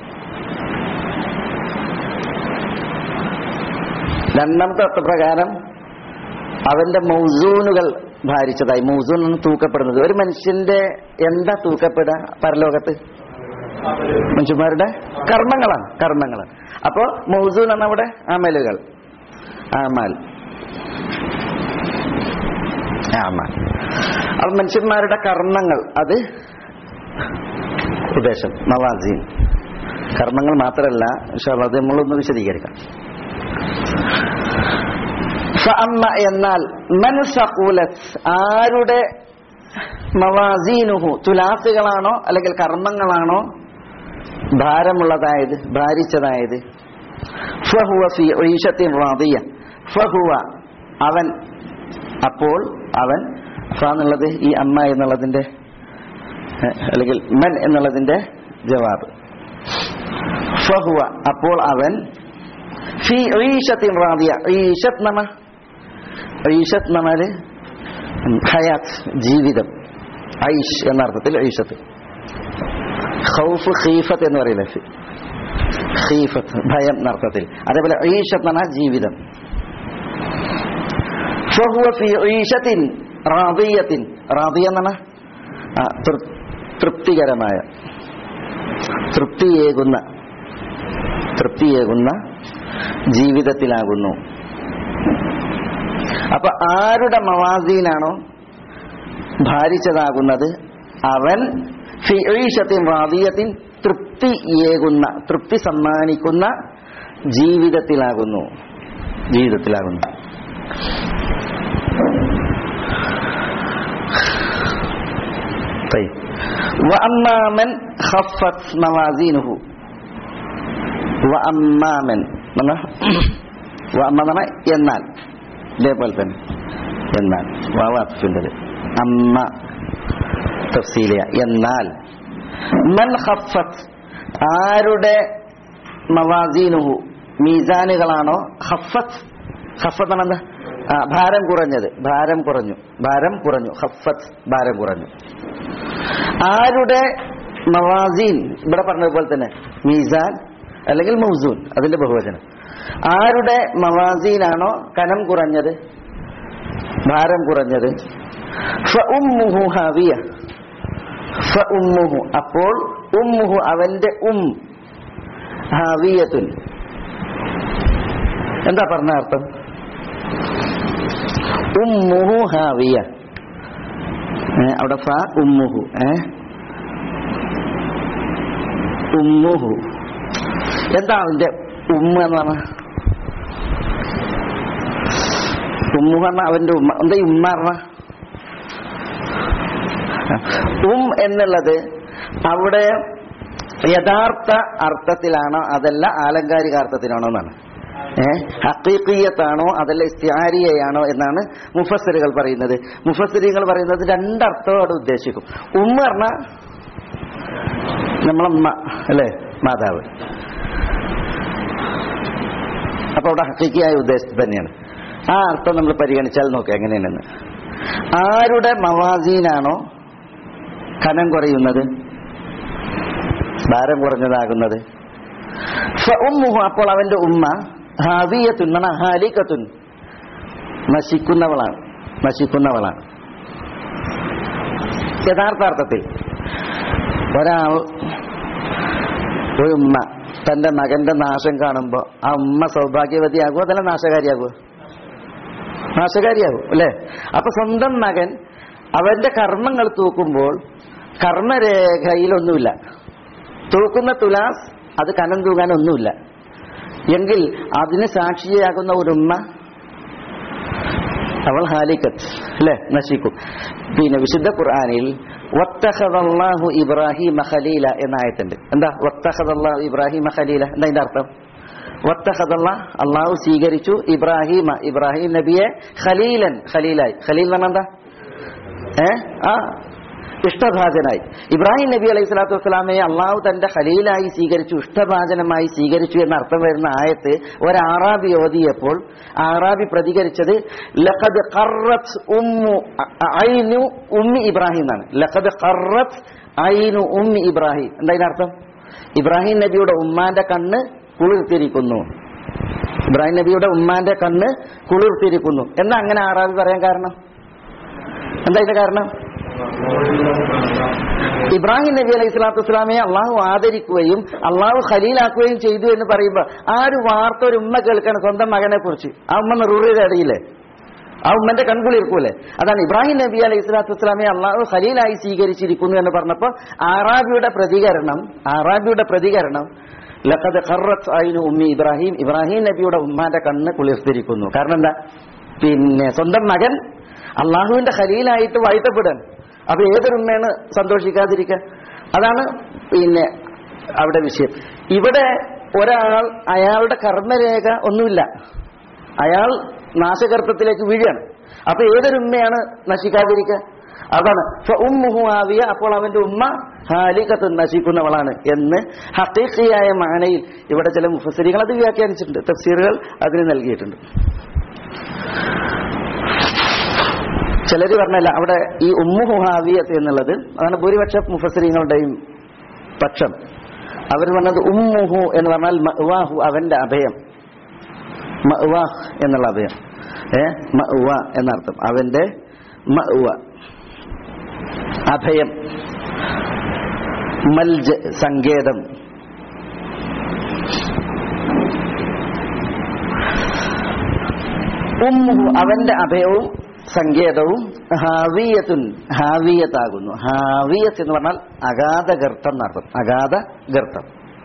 രണ്ടാമത്തെ അർത്ഥപ്രകാരം അവന്റെ മൗസൂനുകൾ ഭാരിച്ചതായി മൗസൂൻ എന്ന് തൂക്കപ്പെടുന്നത് ഒരു മനുഷ്യന്റെ എന്താ തൂക്കപ്പെടുക പരലോകത്ത് മനുഷ്യന്മാരുടെ കർമ്മങ്ങളാണ് കർമ്മങ്ങളാണ് അപ്പോ മൗസൂൻ എന്ന അവിടെ അമലുകൾ ആമാൽ ആമാൽ അപ്പൊ മനുഷ്യന്മാരുടെ കർമ്മങ്ങൾ അത് ഉദ്ദേശം മവാസീൻ കർമ്മങ്ങൾ മാത്രമല്ല പക്ഷെ അത് നമ്മളൊന്ന് വിശദീകരിക്കാം ഫഅമ്മ എന്നാൽ മൻ സഖൂലത് ആരുടെ മവാസീനുഹു തുലാസുകളാണോ അല്ലെങ്കിൽ കർമ്മങ്ങളാണോ ഭാരമുള്ളതായത് ഭാരിച്ചതായത് ഫഹുവ ഫി ഈശത്തിൻ റാദിയ ഫഹുവ അവൻ അപ്പോൾ അവൻ ഫ എന്നുള്ളത് ഈ അമ്മ എന്നുള്ളതിന്റെ ഏഹ്, അല്ലെങ്കിൽ മൻ എന്നുള്ളതിന്റെ ജവാബ് ഫഹുവ അപ്പോൾ അവൻ ഫി ഈശത്തിൻ റാദിയ ഈശത്ത് നമ്മ ഈശത്ത് നമ്മല് ഹയാത്ത് ജീവിതം ഐഷ് എന്ന അർത്ഥത്തിൽ ഈശത്ത് ഖൗഫ് ഖീഫത്ത് എന്ന് പറയില്ലേ ഖീഫത്ത് ഭയം എന്നർത്ഥത്തിൽ അതേപോലെ ഈശത്ത് എന്ന് പറഞ്ഞാൽ ജീവിതം ഫഹുവ ഫി ഈശത്തിൻ റാദിയത്തിൻ റാദിയ എന്ന് പറഞ്ഞാൽ ആ, തൃ- തൃപ്തികരമായ തൃപ്തിയേകുന്ന തൃപ്തിയേകുന്ന ജീവിതത്തിലാകുന്നു അപ്പൊ ആരുടെ മവാസീനാണോ ഭാരിച്ചതാകുന്നത് അവൻ ഫിഈശത്തിൻ റാദിയത്തിൻ തൃപ്തിയേകുന്ന തൃപ്തി സമ്മാനിക്കുന്ന ജീവിതത്തിലാകുന്നു ജീവിതത്തിലാകുന്നു طيب وأما من خفت موازينه وأما من എന്നാ? وأما എന്ന് പറഞ്ഞാൽ എന്നാൽ ഇതേപോലെ തന്നെ എന്നാൽ വാവാത്തിൻ്റെത് അമ്മ തഫ്സീലിയ എന്നാൽ മൻ ഖഫത്ത് ആരുടെ മവാസീനുഹു മീസാനുകളാണോ ഹഫത്ത് ഹഫത്ത് എന്താ ആ, ഭാരം കുറഞ്ഞത് ഭാരം കുറഞ്ഞു ഭാരം കുറഞ്ഞു ഹഫത്ത് ഭാരം കുറഞ്ഞു ആരുടെ മവാസീൻ ഇവിടെ പറഞ്ഞതുപോലെ തന്നെ മീസാൻ അല്ലെങ്കിൽ മൗസൂൻ അതിന്റെ ബഹുവചനം ആരുടെ മവാസീനാണോ കനം കുറഞ്ഞത് ഭാരം കുറഞ്ഞത് ഫഉമ്മുഹു ഹാവിയ ഫഉമ്മുഹു അപ്പോൾ ഉമ്മുഹു അവന്റെ ഉം ഹാവിയത്തുൻ എന്താ പറഞ്ഞ അർത്ഥം ഉമ്മുഹു ഹാവിയ ഏ, അവിടെ ഫ ഉമ്മുഹു ഏ ഉമ്മുഹു എന്താ അവന്റെ ഉമ്മ എന്ന് പറഞ്ഞ ഉമ്മു പറഞ്ഞ അവന്റെ ഉമ്മ എന്താ ഈ ഉമ്മ പറഞ്ഞ ഉം എന്നുള്ളത് അവിടെ യഥാർത്ഥ അർത്ഥത്തിലാണോ അതല്ല ആലങ്കാരിക അർത്ഥത്തിലാണോ എന്നാണ് ഏഹ് ഹക്കീക്കീയത്താണോ അതല്ല ഇസ്തിയാരിയയാണോ എന്നാണ് മുഫസ്സിറുകൾ പറയുന്നത് മുഫസ്സിരികൾ പറയുന്നത് രണ്ടർത്ഥവും അവിടെ ഉദ്ദേശിക്കും ഉമ്മ പറഞ്ഞ നമ്മളമ്മ അല്ലേ മാതാവ് അപ്പൊ അവിടെ ഹക്കീക്കിയായ ഉദ്ദേശം തന്നെയാണ് ആ അർത്ഥം നമ്മൾ പരിഗണിച്ചാൽ നോക്കാം എങ്ങനെയാണെന്ന് ആരുടെ മവാസീനാണോ കനം കുറയുന്നത് ഭാരം കുറഞ്ഞതാകുന്നത് ഫഉമ്മുഹു അപ്പോൾ അവന്റെ ഉമ്മ ഹാവിയത്തുൻ എന്നാണ് ഹാലിക്കത്തുൻ നശിക്കുന്നവളാണ് നശിക്കുന്നവളാണ് യഥാർത്ഥ അർത്ഥത്തിൽ ഒരാൾ ഒരു ഉമ്മ തന്റെ മകന്റെ നാശം കാണുമ്പോ ആ ഉമ്മ സൗഭാഗ്യവതിയാകുമോ അതല്ല നാശകാരിയാകുമോ നാശകാരിയാകും അല്ലെ അപ്പൊ സ്വന്തം മകൻ അവന്റെ കർമ്മങ്ങൾ തൂക്കുമ്പോൾ കർമ്മരേഖയിലൊന്നുമില്ല തൂക്കുന്ന തുലാസ് അത് കനം തൂകാൻ ഒന്നുമില്ല എങ്കിൽ അതിന് സാക്ഷിയാകുന്ന ഒരു ഉമ്മ അവൾ ഹാലിക്കത്ത് അല്ലെ നശിക്കും പിന്നെ വിശുദ്ധ ഖുർആാനിൽ വത്തഹദല്ലാഹു ഇബ്രാഹിം ഖലീല എന്ന ആയത്തുണ്ട് എന്താ വത്തഹദല്ലാഹു ഇബ്രാഹിം ഖലീല എന്താ അതിന്റെ അർത്ഥം വത്തഹദല്ല അള്ളാഹു സ്വീകരിച്ചു ഇബ്രാഹിമ ഇബ്രാഹിം നബിയെ ഖലീലൻ ഖലീലായി ഖലീൽ എന്ന് പറഞ്ഞാൽ എന്താ ഏ ആ ഇഷ്ടഭാജനായി ഇബ്രാഹിം നബി അലൈഹി സ്വലാത്തു വസ്സലാമയെ അള്ളാഹു തന്റെ ഖലീലായി സ്വീകരിച്ചു ഇഷ്ടഭാജനമായി സ്വീകരിച്ചു എന്ന അർത്ഥം വരുന്ന ആയത്ത് ഒരാറാബി ഓതിയപ്പോൾ ആറാബി പ്രതികരിച്ചത് ലഖദ് ഖറത്ത് ഉമ്മു ഐനു ഉമ്മി ഇബ്രാഹിം എന്നാണ് ലഖദ് ഖറത്ത് ഐനു ഉമ്മി ഇബ്രാഹിം എന്താ ഇതിനർത്ഥം ഇബ്രാഹിം നബിയുടെ ഉമ്മാന്റെ കണ്ണ് കുളിർത്തിരിക്കുന്നു ഇബ്രാഹിം നബിയുടെ ഉമ്മാന്റെ കണ്ണ് കുളിർത്തിരിക്കുന്നു എന്നാ അങ്ങനെ ആറാബി പറയാൻ കാരണം എന്താ ഇതിന്റെ കാരണം ഇബ്രാഹിം നബി അലൈഹി സ്വലാത്തു വസ്സലാമയെ അള്ളാഹു ആദരിക്കുകയും അള്ളാഹു ഖലീലാക്കുകയും ചെയ്തു എന്ന് പറയുമ്പോൾ ആ ഒരു വാർത്ത ഒരു ഉമ്മ കേൾക്കണം സ്വന്തം മകനെ കുറിച്ച് ആ ഉമ്മ നെറൂറിയുടെ ഇടയില്ലേ ആ ഉമ്മന്റെ കൺകുളിർക്കൂലേ അതാണ് ഇബ്രാഹിം നബി അലൈഹി സ്വലാത്തു വസ്സലാമെ അള്ളാഹു ഖലീലായി സ്വീകരിച്ചിരിക്കുന്നു എന്ന് പറഞ്ഞപ്പോൾ ആറാബിയുടെ പ്രതികരണം ആറാബിയുടെ പ്രതികരണം ലഖദ് ഖറത്ത് ഐനു ഉമ്മി ഇബ്രാഹിം ഇബ്രാഹിം നബിയുടെ ഉമ്മാന്റെ കണ്ണ് കുളിർത്തിരിക്കുന്നു കാരണം എന്താ പിന്നെ സ്വന്തം മകൻ അള്ളാഹുവിന്റെ ഖലീലായിട്ട് വാഴ്ത്തപ്പെടാൻ അപ്പൊ ഏതൊരു ഉമ്മയാണ് സന്തോഷിക്കാതിരിക്കുക അതാണ് പിന്നെ അവിടെ വിഷയം ഇവിടെ ഒരാൾ അയാളുടെ കർമ്മരേഖ ഒന്നുമില്ല അയാൾ നാശകർത്തത്തിലേക്ക് വീഴുകയാണ് അപ്പൊ ഏതൊരു ഉമ്മയാണ് നശിക്കാതിരിക്കുക അതാണ് ഉമ്മുഹു ആവിയ അപ്പോൾ അവന്റെ ഉമ്മ ഹാലികത്ത് നശിക്കുന്നവളാണ് എന്ന് ഹക്കീഖിയായ മാനയിൽ ഇവിടെ ചില മുഫസരികൾ അത് വ്യാഖ്യാനിച്ചിട്ടുണ്ട് തഫ്സീറുകൾ അതിന് നൽകിയിട്ടുണ്ട് ചിലർ പറഞ്ഞല്ല അവിടെ ഈ ഉമ്മുഹു ഹാവിയത്ത് എന്നുള്ളത് അതാണ് ഭൂരിപക്ഷ മുഫസരിങ്ങളുടെയും പക്ഷം അവർ പറഞ്ഞത് ഉമ്മുഹു എന്ന് പറഞ്ഞാൽ മഅ്വാഹു അവന്റെ അഭയം മഅ്വാഹ് എന്നുള്ള അഭയം ഏ മഅ്വ എന്നർത്ഥം അവന്റെ മഅ്വ അഭയം മൽജ സങ്കേതം ഉമ്മുഹു അവന്റെ അഭയവും സങ്കേതവും ഹാവിയത്തുൻ ഹാവിയത്താകുന്നു ഹാവിയത്ത് എന്ന് പറഞ്ഞാൽ അഗാധ ഗർത്തം എന്നർത്ഥം അഗാധ ഗർത്തം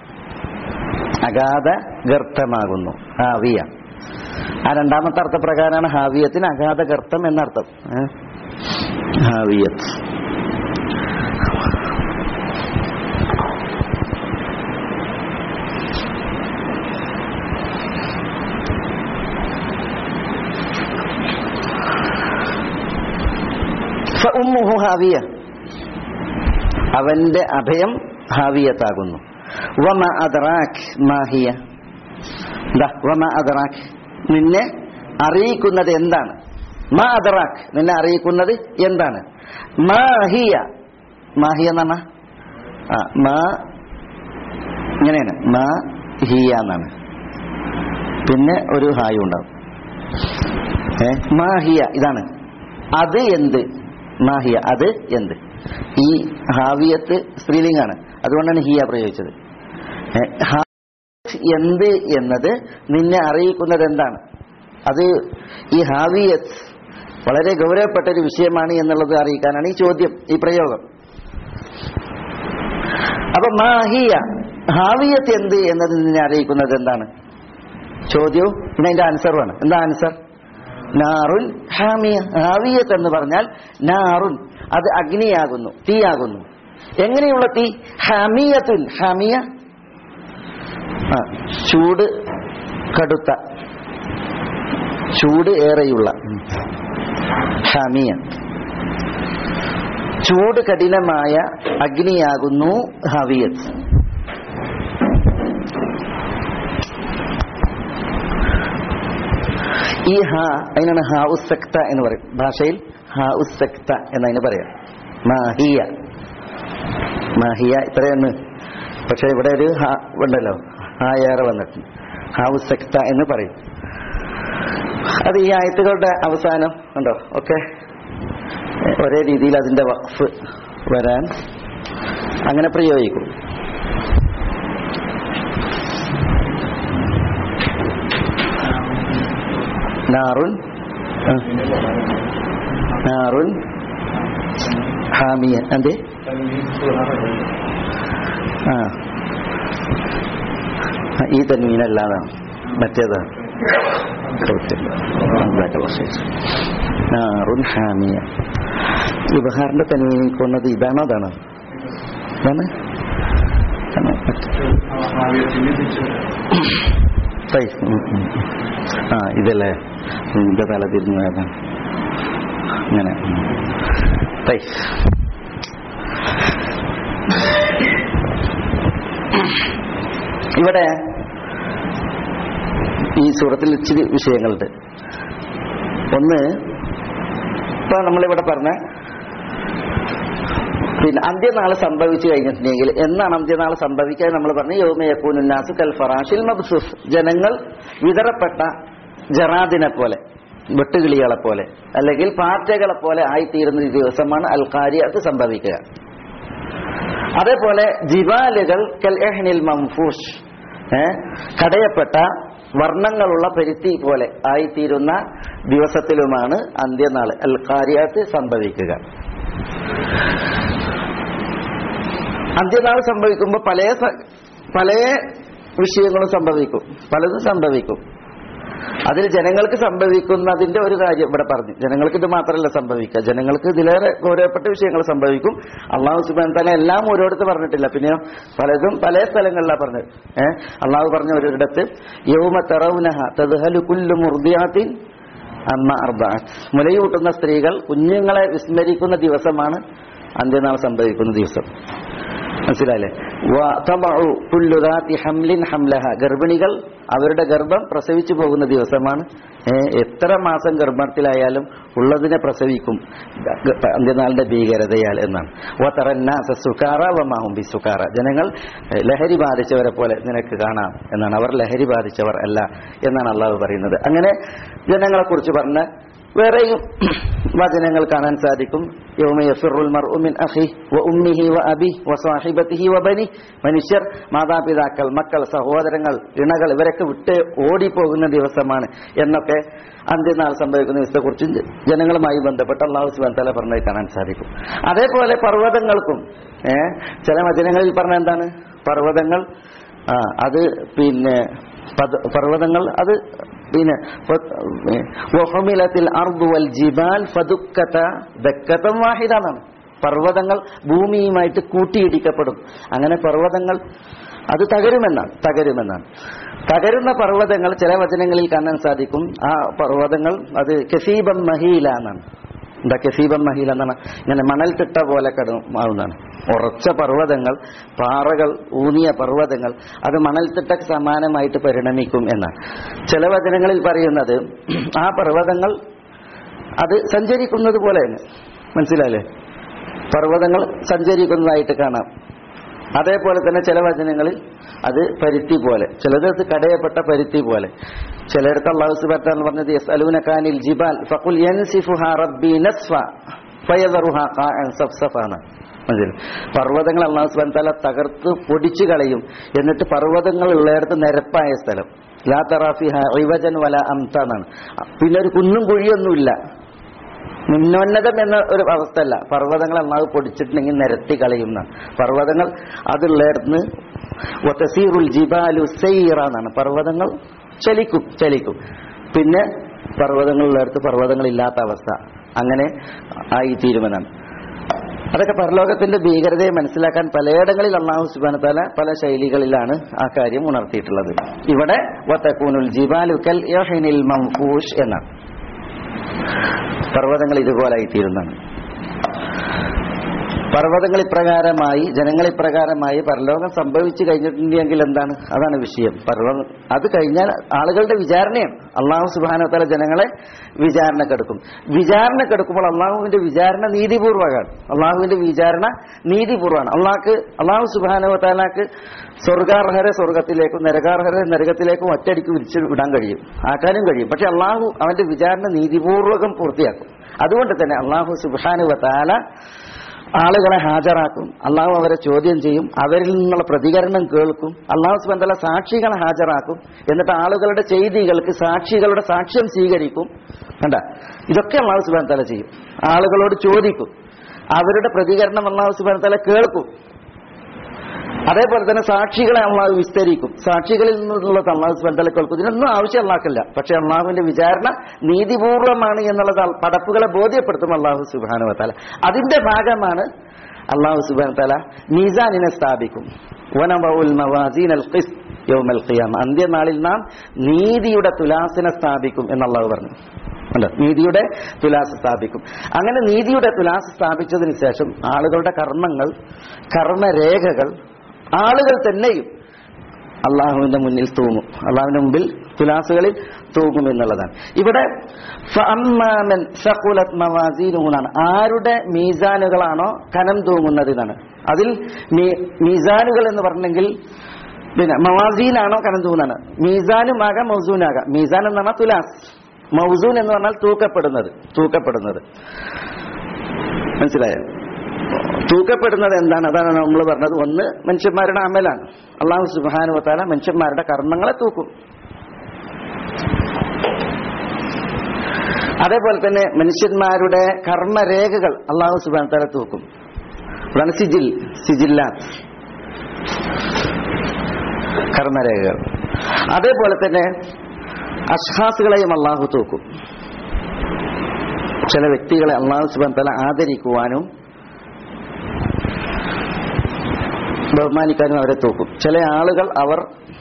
അഗാധ ഗർത്തമാകുന്നു ഹാവിയ ആ രണ്ടാമത്തെ അർത്ഥപ്രകാരമാണ് ഹാവിയത്തിന് അഗാധ ഗർത്തം എന്നർത്ഥം ഏ? ഹാവിയത്ത് ഫഉമ്മുഹു ഹാവിയ അവന്റെ അഭയം ഹാവിയത്താകുന്നു വമ അദറാഖ് മാഹിയ ദാ വമ അദറാഖ് നിന്നെ അറിയിക്കുന്നത് എന്താണ് മാ അദറാഖ് നിന്നെ അറിയിക്കുന്നത് എന്താണ് മാഹിയ മാഹിയ എന്നാണ് ആ മാ ഇങ്ങനെയാണ് മാ ഹിയ എന്നാണ് പിന്നെ ഒരു ഹായു ഉണ്ടാവും ഏ മാഹിയ ഇതാണ് അത് എന്ത് മാഹിയ അത് എന്ത് ഈ ഹാവിയത്ത് സ്ത്രീലിംഗാണ് അതുകൊണ്ടാണ് ഹിയ പ്രയോഗിച്ചത് ഏ, ഹാ- എന്ത് എന്നത് നിന്നെ അറിയിക്കുന്നത് എന്താണ് അത് ഈ ഹാവിയത്ത് വളരെ ഗൗരവപ്പെട്ട ഒരു വിഷയമാണ് എന്നുള്ളത് അറിയിക്കാനാണ് ഈ ചോദ്യം ഈ പ്രയോഗം അപ്പൊ മാഹിയ ഹാവിയത്ത് എന്ത് എന്നത് നിന്നെ അറിയിക്കുന്നത് എന്താണ് ചോദ്യവും പിന്നെ അതിന്റെ ആൻസറുമാണ് എന്താ ആൻസർ നാറുൻ ഹാമിയ ഹാവിയത്ത് എന്ന് പറഞ്ഞാൽ നാറുൻ അത് അഗ്നിയാകുന്നു തീയാകുന്നു എങ്ങനെയുള്ള തീ ഹാമിയത്തുൻ ഹാമിയ ആ ചൂട് കടുത്ത ചൂട് ഏറെയുള്ള ഉം. ഹാമിയ ചൂട് കഠിനമായ അഗ്നിയാകുന്നു ഹവിയത്ത് ഈ ഹ അതിനാണ് ഹാ ഉസക്ത എന്ന് പറയും ഭാഷയിൽ ഹാ ഉസക്ത എന്നതിന് പറയാം മാഹിയ മാഹിയ ഇത്രയൊന്ന് പക്ഷെ ഇവിടെ ഒരു ഹ ഉണ്ടല്ലോ ഹാ ഏറെ വന്നിട്ടുണ്ട് ഹാ ഉസക്ത എന്ന് പറയും അത് ഈ ആയത്തുകളുടെ അവസാനം ഉണ്ടോ ഒക്കെ ഒരേ രീതിയിൽ അതിന്റെ വഖഫ് വരാൻ അങ്ങനെ പ്രയോഗിക്കും നാറുൻ ആ. നാറുൻ ഹാമിയ എന്തേ ആ ആ, ഈ തന്മീനല്ലാതാണ് മറ്റേതാണ് കൃത്യം. മനസ്സിലാക്കാം ശരി. നാറുൻ ഹാമിയ വിവഹാറിന്റെ തന്മീനിൽ കൊണ്ടത് ഇതാണോ അതാണോ ഇതാണ് ആണോ? മറ്റേ- തൈ. ഉം, ഉം. ആ ഇതല്ലേ ഇതിന്റെ തല തിരിഞ്ഞു പോയതാണ് അങ്ങനെ ഉം. طيب. ഇവിടെ ഈ സൂറത്തിൽ ഇച്ചിരി വിഷയങ്ങളുണ്ട് ഒന്ന് ഇപ്പൊ നമ്മളിവിടെ പറഞ്ഞ പിന്നെ അന്ത്യനാള് സംഭവിച്ചു കഴിഞ്ഞിട്ടുണ്ടെങ്കിൽ എന്നാണ് അന്ത്യനാള് സംഭവിക്കുക നമ്മൾ പറഞ്ഞു യോമയക്കൂനുന്നാസ് കൽ ഫറാഷിൽ മബ്സുഫ് ജനങ്ങൾ വിതറപ്പെട്ട ജറാദിനെ പോലെ വെട്ടുകിളികളെ പോലെ അല്ലെങ്കിൽ പാറ്റകളെ പോലെ ആയിത്തീരുന്ന ഒരു ദിവസമാണ് അൽ ഖാരിയത്ത് സംഭവിക്കുക അതേപോലെ ജിവാലുകൾ കൽ എഹ്നിൽ മംഫൂഷ് ഏ, കടയപ്പെട്ട വർണ്ണങ്ങളുള്ള പരുത്തി പോലെ ആയിത്തീരുന്ന ദിവസത്തിലുമാണ് അന്ത്യനാൾ അൽ ഖാരിയത്ത് സംഭവിക്കുക അന്ത്യനാൾ സംഭവിക്കുമ്പോൾ പല സ- പല വിഷയങ്ങളും സംഭവിക്കും പലതും സംഭവിക്കും അതിൽ ജനങ്ങൾക്ക് സംഭവിക്കുന്നതിന്റെ ഒരു കാര്യം ഇവിടെ പറഞ്ഞു ജനങ്ങൾക്ക് ഇത് മാത്രമല്ല സംഭവിക്കുക ജനങ്ങൾക്ക് ഇതിലേറെ ഗൗരവപ്പെട്ട വിഷയങ്ങൾ സംഭവിക്കും അള്ളാഹു സുബാൻ തന്നെ എല്ലാം ഓരോരുത്തർ പറഞ്ഞിട്ടില്ല പിന്നെയോ പലതും പല സ്ഥലങ്ങളിലാണ് പറഞ്ഞത് ഏഹ് അള്ളാഹു പറഞ്ഞ ഒരിടത്ത് യൗമ തറവുനഹ തദ്ഹലു കുല്ലു മുർദിയാത്തിൻ അമ്മ അർബാത്ത് മുലയൂട്ടുന്ന സ്ത്രീകൾ കുഞ്ഞുങ്ങളെ വിസ്മരിക്കുന്ന ദിവസമാണ് അന്ത്യനാൾ സംഭവിക്കുന്ന ദിവസം മനസ്സിലായില്ലേ വതബഉ കുല്ലു ദാതി ഹംലിൻ ഹംലഹ ഗർഭിണികൾ അവരുടെ ഗർഭം പ്രസവിച്ചു പോകുന്ന ദിവസമാണ് ഏ, എത്ര മാസം ഗർഭത്തിലായാലും ഉള്ളതിനെ പ്രസവിക്കും ഗ- അന്ത്യനാളിന്റെ ഭീകരതയാൽ എന്നാണ് വതറന്നാസ സുകാറ വമാഹും ബി സുകാറ ജനങ്ങൾ ഏ, ലഹരി ബാധിച്ചവരെ പോലെ നിനക്ക് കാണാം എന്നാണ് അവർ ലഹരി ബാധിച്ചവർ അല്ല എന്നാണ് അള്ളാഹു പറയുന്നത് അങ്ങനെ ജനങ്ങളെ കുറിച്ച് പറഞ്ഞ വേറെയും വചനങ്ങൾ കാണാൻ സാധിക്കും യൗമ യഫിറുൽ മർഉ മിൻ അഖി വ ഉമ്മിഹി വ അബി വ സാഹിബത്തിഹി വ ബനി മനുഷ്യർ മാതാപിതാക്കൾ മക്കൾ സഹോദരങ്ങൾ ഇണകൾ ഇവരൊക്കെ വിട്ട് ഓടിപ്പോകുന്ന ദിവസമാണ് എന്നൊക്കെ അന്ത്യനാൾ സംഭവിക്കുന്ന ദിവസത്തെക്കുറിച്ച് ജനങ്ങളുമായി ബന്ധപ്പെട്ട് അള്ളാഹു സുബാൻ തല പറഞ്ഞത് കാണാൻ സാധിക്കും അതേപോലെ പർവ്വതങ്ങൾക്കും ഏഹ് ചില വചനങ്ങളിൽ പറഞ്ഞ എന്താണ് പർവ്വതങ്ങൾ ആ അത് പിന്നെ പദ- പർവ്വതങ്ങൾ അത് പിന്നെ വഹുമിലത്തിൽ അർദു വൽ ജിബാൽ ഫദുക്കത ദക്കതം വാഹിദ എന്നാണ് പർവ്വതങ്ങൾ ഭൂമിയുമായിട്ട് കൂട്ടിയിടിക്കപ്പെടും അങ്ങനെ പർവ്വതങ്ങൾ അത് തകരുമെന്നാണ് തകരുമെന്നാണ് തകരുന്ന പർവ്വതങ്ങൾ ചില വചനങ്ങളിൽ കാണാൻ സാധിക്കും ആ പർവ്വതങ്ങൾ അത് കസീബം മഹീല എന്നാണ് എന്താ കസീബം മഹീല എന്നാണ് ഇങ്ങനെ മണൽത്തിട്ട പോലെ കടമാവുന്നതാണ് ഉറച്ച പർവ്വതങ്ങൾ പാറകൾ ഊന്നിയ പർവ്വതങ്ങൾ അത് മണൽത്തിട്ടക്ക് സമാനമായിട്ട് പരിണമിക്കും എന്നാണ് ചില വചനങ്ങളിൽ പറയുന്നത് ആ പർവ്വതങ്ങൾ അത് സഞ്ചരിക്കുന്നത് പോലെയാണ് മനസ്സിലായില്ലേ പർവ്വതങ്ങൾ സഞ്ചരിക്കുന്നതായിട്ട് കാണാം അതേപോലെ തന്നെ ചില വചനങ്ങളിൽ അത് പരുത്തി പോലെ ചിലത് കടയപ്പെട്ട പരുത്തി പോലെ ചിലയിടത്ത് അള്ളാഹു സുബാൻ പറഞ്ഞത് യസ് അലൂനക്കാനിൽ ജിബാൽ ഫഖുൽ യൻസിഫുഹ റബ്ബി നസ്ഫ ഫയദറുഹ ഖാഅൻ സഫ്സഫാണ് മനസ്സിലായി പർവ്വതങ്ങൾ അള്ളാഹു സുബാൻ താല തകർത്ത് പൊടിച്ചു കളയും എന്നിട്ട് പർവ്വതങ്ങൾ ഉള്ളയിടത്ത് നിരപ്പായ സ്ഥലം ലാ തറാഫിഹ ഇവജൻ വല അംതാന്നാണ് പിന്നെ ഒരു കുന്നും കുഴിയൊന്നുമില്ല നിന്നോന്നതം എന്ന ഒരു അവസ്ഥയല്ല പർവ്വതങ്ങൾ അള്ളാഹു പൊടിച്ചിട്ടുണ്ടെങ്കിൽ നിരത്തി കളയുന്ന പർവ്വതങ്ങൾ അതുള്ളയിടത്ത് ഒത്തസീറുൽ ജിബാലു സൈറ എന്നാണ് പർവ്വതങ്ങൾ ചലിക്കും ചലിക്കും പിന്നെ പർവ്വതങ്ങളുള്ളയിടത്ത് പർവ്വതങ്ങളില്ലാത്ത അവസ്ഥ അങ്ങനെ ആയിത്തീരുമെന്നാണ് അതൊക്കെ പരലോകത്തിന്റെ ഭീകരതയെ മനസ്സിലാക്കാൻ പലയിടങ്ങളിൽ അള്ളാഹു സുബാന താല പല ശൈലികളിലാണ് ആ കാര്യം ഉണർത്തിയിട്ടുള്ളത് ഇവിടെ വത്തക്കൂനുൽ ജിബാലു കൽ യഹ്നിൽ മംഫൂഷ് എന്നാണ് പർവ്വതങ്ങൾ ഇതുപോലായിത്തീരുന്നതാണ് പർവ്വതങ്ങൾ ഇപ്രകാരമായി ജനങ്ങൾ ഇപ്രകാരമായി പരലോകം സംഭവിച്ചു കഴിഞ്ഞിട്ടുണ്ടെങ്കിൽ എന്താണ് അതാണ് വിഷയം പർവ്വതം അത് കഴിഞ്ഞാൽ ആളുകളുടെ വിചാരണയാണ് അള്ളാഹു സുബാനോത്തല ജനങ്ങളെ വിചാരണക്കെടുക്കും വിചാരണക്കെടുക്കുമ്പോൾ അള്ളാഹുവിന്റെ വിചാരണ നീതിപൂർവകമാണ് അള്ളാഹുവിന്റെ വിചാരണ നീതിപൂർവ്വമാണ് അള്ളാഹ്ക്ക് അള്ളാഹു സുബാനോത്താലാക്ക് സ്വർഗാർഹരെ സ്വർഗത്തിലേക്കും നരകാർഹരെ നരകത്തിലേക്കും ഒറ്റയടിക്ക് വിരിച്ചു വിടാൻ കഴിയും ആക്കാനും കഴിയും പക്ഷെ അള്ളാഹു അവന്റെ വിചാരണ നീതിപൂർവകം പൂർത്തിയാക്കും അതുകൊണ്ട് തന്നെ അള്ളാഹു സുബാനുവത്താല ആളുകളെ ഹാജരാക്കും അള്ളാഹു അവരെ ചോദ്യം ചെയ്യും അവരിൽ നിന്നുള്ള പ്രതികരണം കേൾക്കും അള്ളാഹു സുബന്ധല സാക്ഷികളെ ഹാജരാക്കും എന്നിട്ട് ആളുകളുടെ ചെയ്തികൾക്ക് സാക്ഷികളുടെ സാക്ഷ്യം സ്വീകരിക്കും കണ്ട ഇതൊക്കെ അള്ളാഹു സുബാൻ തല ചെയ്യും ആളുകളോട് ചോദിക്കും അവരുടെ പ്രതികരണം അള്ളാഹു സുബാൻ തല കേൾക്കും അതേപോലെ തന്നെ സാക്ഷികളെ അള്ളാഹു വിസ്തരിക്കും സാക്ഷികളിൽ നിന്നുള്ള അള്ളാഹു സുബന്ധല കേൾക്കും ഇതിനൊന്നും ആവശ്യം അള്ളാഹ്ക്കില്ല പക്ഷെ അള്ളാഹുവിന്റെ വിചാരണ നീതിപൂർവമാണ് എന്നുള്ളത് അൽ- പടപ്പുകളെ ബോധ്യപ്പെടുത്തും അള്ളാഹു സുബാനു വത്താല അതിന്റെ ഭാഗമാണ് അള്ളാഹു സുബാൻ തല മീസാനിനെ സ്ഥാപിക്കും വനബഉൽ മവാസീൻ അൽ ഖിസ്ത് യൗമൽ ഖിയാമ അന്ത്യനാളിൽ നാം നീതിയുടെ തുലാസിനെ സ്ഥാപിക്കും എന്ന് അള്ളാഹു പറഞ്ഞു അല്ല നീതിയുടെ തുലാസ് സ്ഥാപിക്കും അങ്ങനെ നീതിയുടെ തുലാസ് സ്ഥാപിച്ചതിന് ശേഷം ആളുകളുടെ കർമ്മങ്ങൾ കർമ്മരേഖകൾ ആളുകൾ തന്നെയും അള്ളാഹുവിന്റെ മുന്നിൽ തൂങ്ങും അള്ളാഹുവിന്റെ മുമ്പിൽ തുലാസുകളിൽ തൂങ്ങും എന്നുള്ളതാണ് ഇവിടെ ഫഅമ്മാമൻ സഖുലത് മവാസീനുഹു എന്നാണ് ആരുടെ മീസാനുകളാണോ കനം തൂങ്ങുന്നത് എന്നാണ് അതിൽ മീ- മീസാനുകൾ എന്ന് പറഞ്ഞെങ്കിൽ പിന്നെ മവാസീനാണോ കനം തൂങ്ങുന്നതാണ് മീസാനുമാകാം മൗസൂനാകാം മീസാൻ എന്ന് പറഞ്ഞാൽ തുലാസ് മൗസൂൻ എന്ന് പറഞ്ഞാൽ തൂക്കപ്പെടുന്നത് തൂക്കപ്പെടുന്നത് മനസ്സിലായോ തൂക്കപ്പെടുന്നത് എന്താണ് അതാണ് നമ്മൾ പറഞ്ഞത് ഒന്ന് മനുഷ്യന്മാരുടെ അമലാണ് അള്ളാഹു സുബാനുവത്താല മനുഷ്യന്മാരുടെ കർമ്മങ്ങളെ തൂക്കും അതേപോലെ തന്നെ മനുഷ്യന്മാരുടെ കർമ്മരേഖകൾ അള്ളാഹു സുബാൻ താല തൂക്കും അതാണ് സിജിൽ സിജില്ലാത്ത് കർമ്മരേഖകൾ അതേപോലെ തന്നെ അഷ്ഹാസുകളെയും അള്ളാഹു തൂക്കും ചില വ്യക്തികളെ അള്ളാഹു സുബാൻ തല ആദരിക്കുവാനും ബഹുമാനിക്കാനും അവരെ തൂക്കും ചില ആളുകൾ അവർ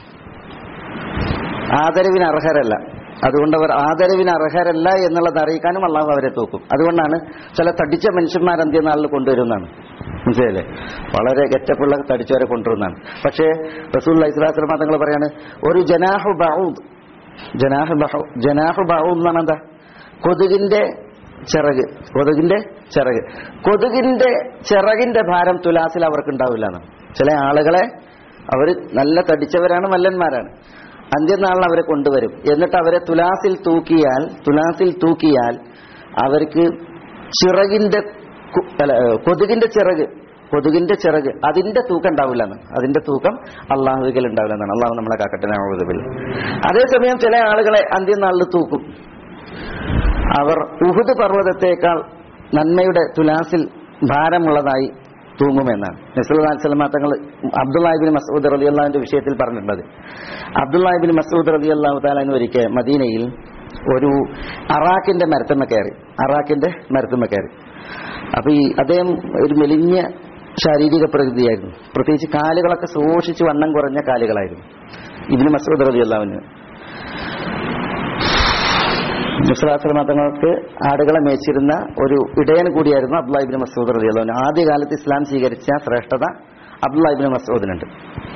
ആദരവിന് അർഹരല്ല അതുകൊണ്ട് അവർ ആദരവിന് അർഹരല്ല എന്നുള്ളത് അറിയിക്കാനും അള്ളാഹു അവരെ തൂക്കും അതുകൊണ്ടാണ് ചില തടിച്ച മനുഷ്യന്മാർ അന്ത്യനാളിൽ കൊണ്ടുവരുന്നതാണ് മനസ്സിലല്ലേ വളരെ ഗെറ്റപ്പുള്ള തടിച്ചവരെ കൊണ്ടുവരുന്നതാണ് പക്ഷേ റസൂൽ ഇസ്ലാസ്ലം തങ്ങൾ പറയാണ് ഒരു ജനാഹു ബൗദ് ജനാഹു ബഹു ജനാഹു ബൗദ് എന്നാണ് എന്താ കൊതുകിന്റെ ചിറക് കൊതുകിന്റെ ചിറക് കൊതുകിന്റെ ചിറകിന്റെ ഭാരം തുലാസിൽ അവർക്ക് ഉണ്ടാവില്ല എന്ന് ചില ആളുകളെ അവർ നല്ല തടിച്ചവരാണ് മല്ലന്മാരാണ് അന്ത്യനാളിൽ അവരെ കൊണ്ടുവരും എന്നിട്ട് അവരെ തുലാസിൽ തൂക്കിയാൽ തുലാസിൽ തൂക്കിയാൽ അവർക്ക് ചിറകിന്റെ കു- അല്ല, ഏഹ്, കൊതുകിന്റെ ചിറക് കൊതുകിന്റെ ചിറക് അതിന്റെ തൂക്കം ഉണ്ടാവില്ല എന്ന് അതിന്റെ തൂക്കം അള്ളാഹുവിൽ ഉണ്ടാവില്ല എന്നാണ് അള്ളാഹു നമ്മളെ കാക്കട്ടെ നാമതുബിൽ അതേസമയം ചില ആളുകളെ അന്ത്യനാളിൽ തൂക്കും അവർ ഉഹുദ് പർവ്വതത്തേക്കാൾ നന്മയുടെ തുലാസിൽ ഭാരമുള്ളതായി തൂങ്ങുമെന്നാണ് നസുല്ലാ തങ്ങൾ അബ്ദുല്ലാഹിബിൻ മസൂദ് റലി അള്ളാഹിന്റെ വിഷയത്തിൽ പറഞ്ഞിട്ടുള്ളത് അബ്ദുല്ലാഹിബിൻ മസൂദ് റലി അള്ളാഹു താലാൻ ഒരിക്കൽ മദീനയിൽ ഒരു അറാഖിന്റെ മരത്തുമ്മ കയറി അറാഖിന്റെ മരത്തുമ്മ കയറി അപ്പൊ ഈ അദ്ദേഹം ഒരു മെലിഞ്ഞ ശാരീരിക പ്രകൃതിയായിരുന്നു പ്രത്യേകിച്ച് കാലുകളൊക്കെ സൂക്ഷിച്ച് വണ്ണം കുറഞ്ഞ കാലുകളായിരുന്നു ഇതിന് മസൂദ് റലി അള്ളാഹുവിന് മുസ്ലാസ്ലമ തങ്ങൾക്ക് ആടുകളെ മേച്ചിരുന്ന ഒരു ഇടയൻ കൂടിയായിരുന്നു അബ്ദുല്ലാഹിബിൻ മസൂദ് റലി അള്ളാഹുവിന് ആദ്യകാലത്ത് ഇസ്ലാം സ്വീകരിച്ച ശ്രേഷ്ഠത അബ്ദുല്ലാഹിബിൻ മസൂദിനുണ്ട്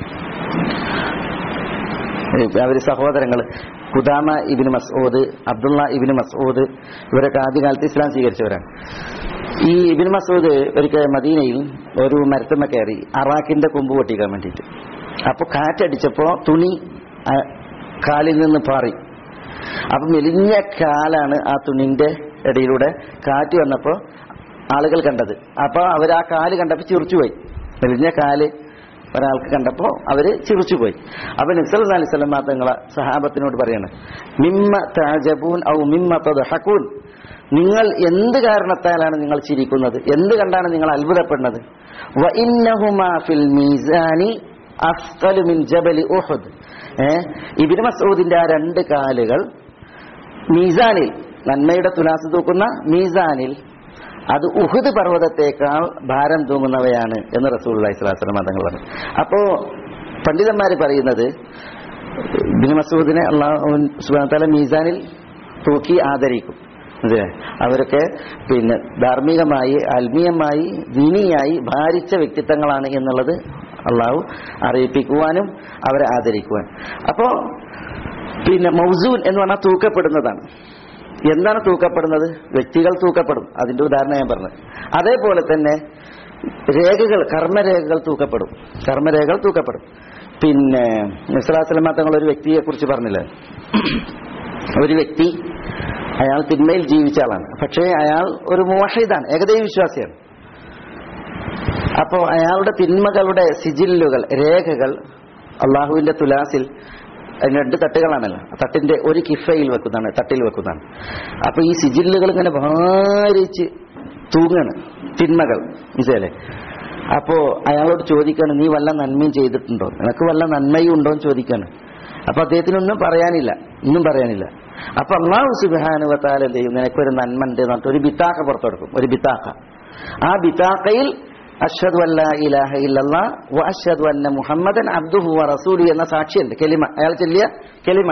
അവര് സഹോദരങ്ങൾ ഖുദാമ ഇബിന് മസൂദ് അബ്ദുള്ള ഇബിന് മസൂദ് ഇവരൊക്കെ ആദ്യകാലത്ത് ഇസ്ലാം സ്വീകരിച്ചവരാണ് ഈ ഇബിൻ മസൂദ് ഒരിക്കൽ മദീനയിൽ ഒരു മരത്തുമ്മ കയറി അറാഖിന്റെ കൊമ്പ് പൊട്ടിക്കാൻ വേണ്ടിയിട്ട് അപ്പൊ കാറ്റടിച്ചപ്പോ തുണി ആ, കാലിൽ നിന്ന് പാറി അപ്പൊ മെലിഞ്ഞ കാലാണ് ആ തുണിന്റെ ഇടയിലൂടെ കാറ്റ് വന്നപ്പോ ആളുകൾ കണ്ടത് അപ്പൊ അവർ ആ കാല് കണ്ടപ്പോ ചിറിച്ചുപോയി മെലിഞ്ഞ കാല് ഒരാൾക്ക് കണ്ടപ്പോ അവര് ചിറിച്ചുപോയി അപ്പൊ നബ്സൽ അലൈഹി സ്വലം തങ്ങളെ സഹാബത്തിനോട് പറയാണ് മിമ്മ താജബൂൻ ഔ മിമ്മ തദ്ഹഖൂൻ നിങ്ങൾ എന്ത് കാരണത്താലാണ് നിങ്ങൾ ചിരിക്കുന്നത് എന്ത് കണ്ടാണ് നിങ്ങൾ അത്ഭുതപ്പെടുന്നത് വ ഇന്നഹുമാ ഫിൽ മീസാനി അഫ്ഖലു മിൻ ജബലി ഉഹുദ് ഏഹ് ഇബ്നു മസ്ഊദിന്റെ ആ രണ്ട് കാലുകൾ മീസാനിൽ നന്മയുടെ തുലാസ് തൂക്കുന്ന മീസാനിൽ അത് ഉഹുദ് പർവ്വതത്തേക്കാൾ ഭാരം തൂങ്ങുന്നവയാണ് എന്ന് റസൂൽ അലൈഹിസ്ലാസ്ലം മതങ്ങൾ പറഞ്ഞു അപ്പോ പണ്ഡിതന്മാർ പറയുന്നത് ബിൻ മസൂദിനെ അള്ളാഹു സുബാന മീസാനിൽ തൂക്കി ആദരിക്കും അതെ അവരൊക്കെ പിന്നെ ധാർമ്മികമായി ആത്മീയമായി ദീനിയായി ഭാരിച്ച വ്യക്തിത്വങ്ങളാണ് എന്നുള്ളത് അള്ളാഹു അറിയിപ്പിക്കുവാനും അവരെ ആദരിക്കുവാൻ അപ്പോ പിന്നെ മൗസൂൻ എന്ന് പറഞ്ഞാൽ തൂക്കപ്പെടുന്നതാണ് എന്താണ് തൂക്കപ്പെടുന്നത് വ്യക്തികൾ തൂക്കപ്പെടും അതിന്റെ ഉദാഹരണം ഞാൻ പറഞ്ഞത് അതേപോലെ തന്നെ രേഖകൾ കർമ്മരേഖകൾ തൂക്കപ്പെടും കർമ്മരേഖകൾ തൂക്കപ്പെടും പിന്നെ നിസ്ലാസ്ലമ തങ്ങൾ ഒരു വ്യക്തിയെ കുറിച്ച് പറഞ്ഞില്ലേ ഒരു വ്യക്തി അയാൾ തിന്മയിൽ ജീവിച്ച ആളാണ് പക്ഷേ അയാൾ ഒരു മോഹിതാണ് ഏകദൈവ വിശ്വാസിയാണ് അപ്പോൾ അയാളുടെ തിന്മകളുടെ സിജില്ലുകൾ രേഖകൾ അള്ളാഹുവിന്റെ തുലാസിൽ അതിന് രണ്ട് തട്ടുകളാണല്ലോ ആ തട്ടിന്റെ ഒരു കിഫയിൽ വെക്കുന്നതാണ് തട്ടിൽ വെക്കുന്നതാണ് അപ്പൊ ഈ സിജില്ലുകൾ ഇങ്ങനെ ഭാരിച്ച് തൂങ്ങാണ് തിന്മകൾ മനസ്സിലല്ലേ അപ്പോ അയാളോട് ചോദിക്കാണ് നീ വല്ല നന്മയും ചെയ്തിട്ടുണ്ടോ നിനക്ക് വല്ല നന്മയും ഉണ്ടോ എന്ന് ചോദിക്കാണ് അപ്പൊ അദ്ദേഹത്തിനൊന്നും പറയാനില്ല ഒന്നും പറയാനില്ല അപ്പൊ അള്ളാഹു സുബാനുവത്താൽ എന്ത് ചെയ്യും നിനക്കൊരു നന്മ ഉണ്ട് എന്ന് പറഞ്ഞിട്ട് ഒരു ബിത്താക്ക പുറത്തെടുക്കും ഒരു ബിത്താക്ക ആ ബിത്താക്കയിൽ അഷ്ഹദു അല്ലാ ഇലാഹ ഇല്ലല്ലാ വ അഷ്ഹദു അന്ന മുഹമ്മദൻ അബ്ദുഹു വ റസൂലി എന്ന സാക്ഷിയുണ്ട് കെലിമ അയാൾ ചൊല്ലിയ കെലിമുണ്ട്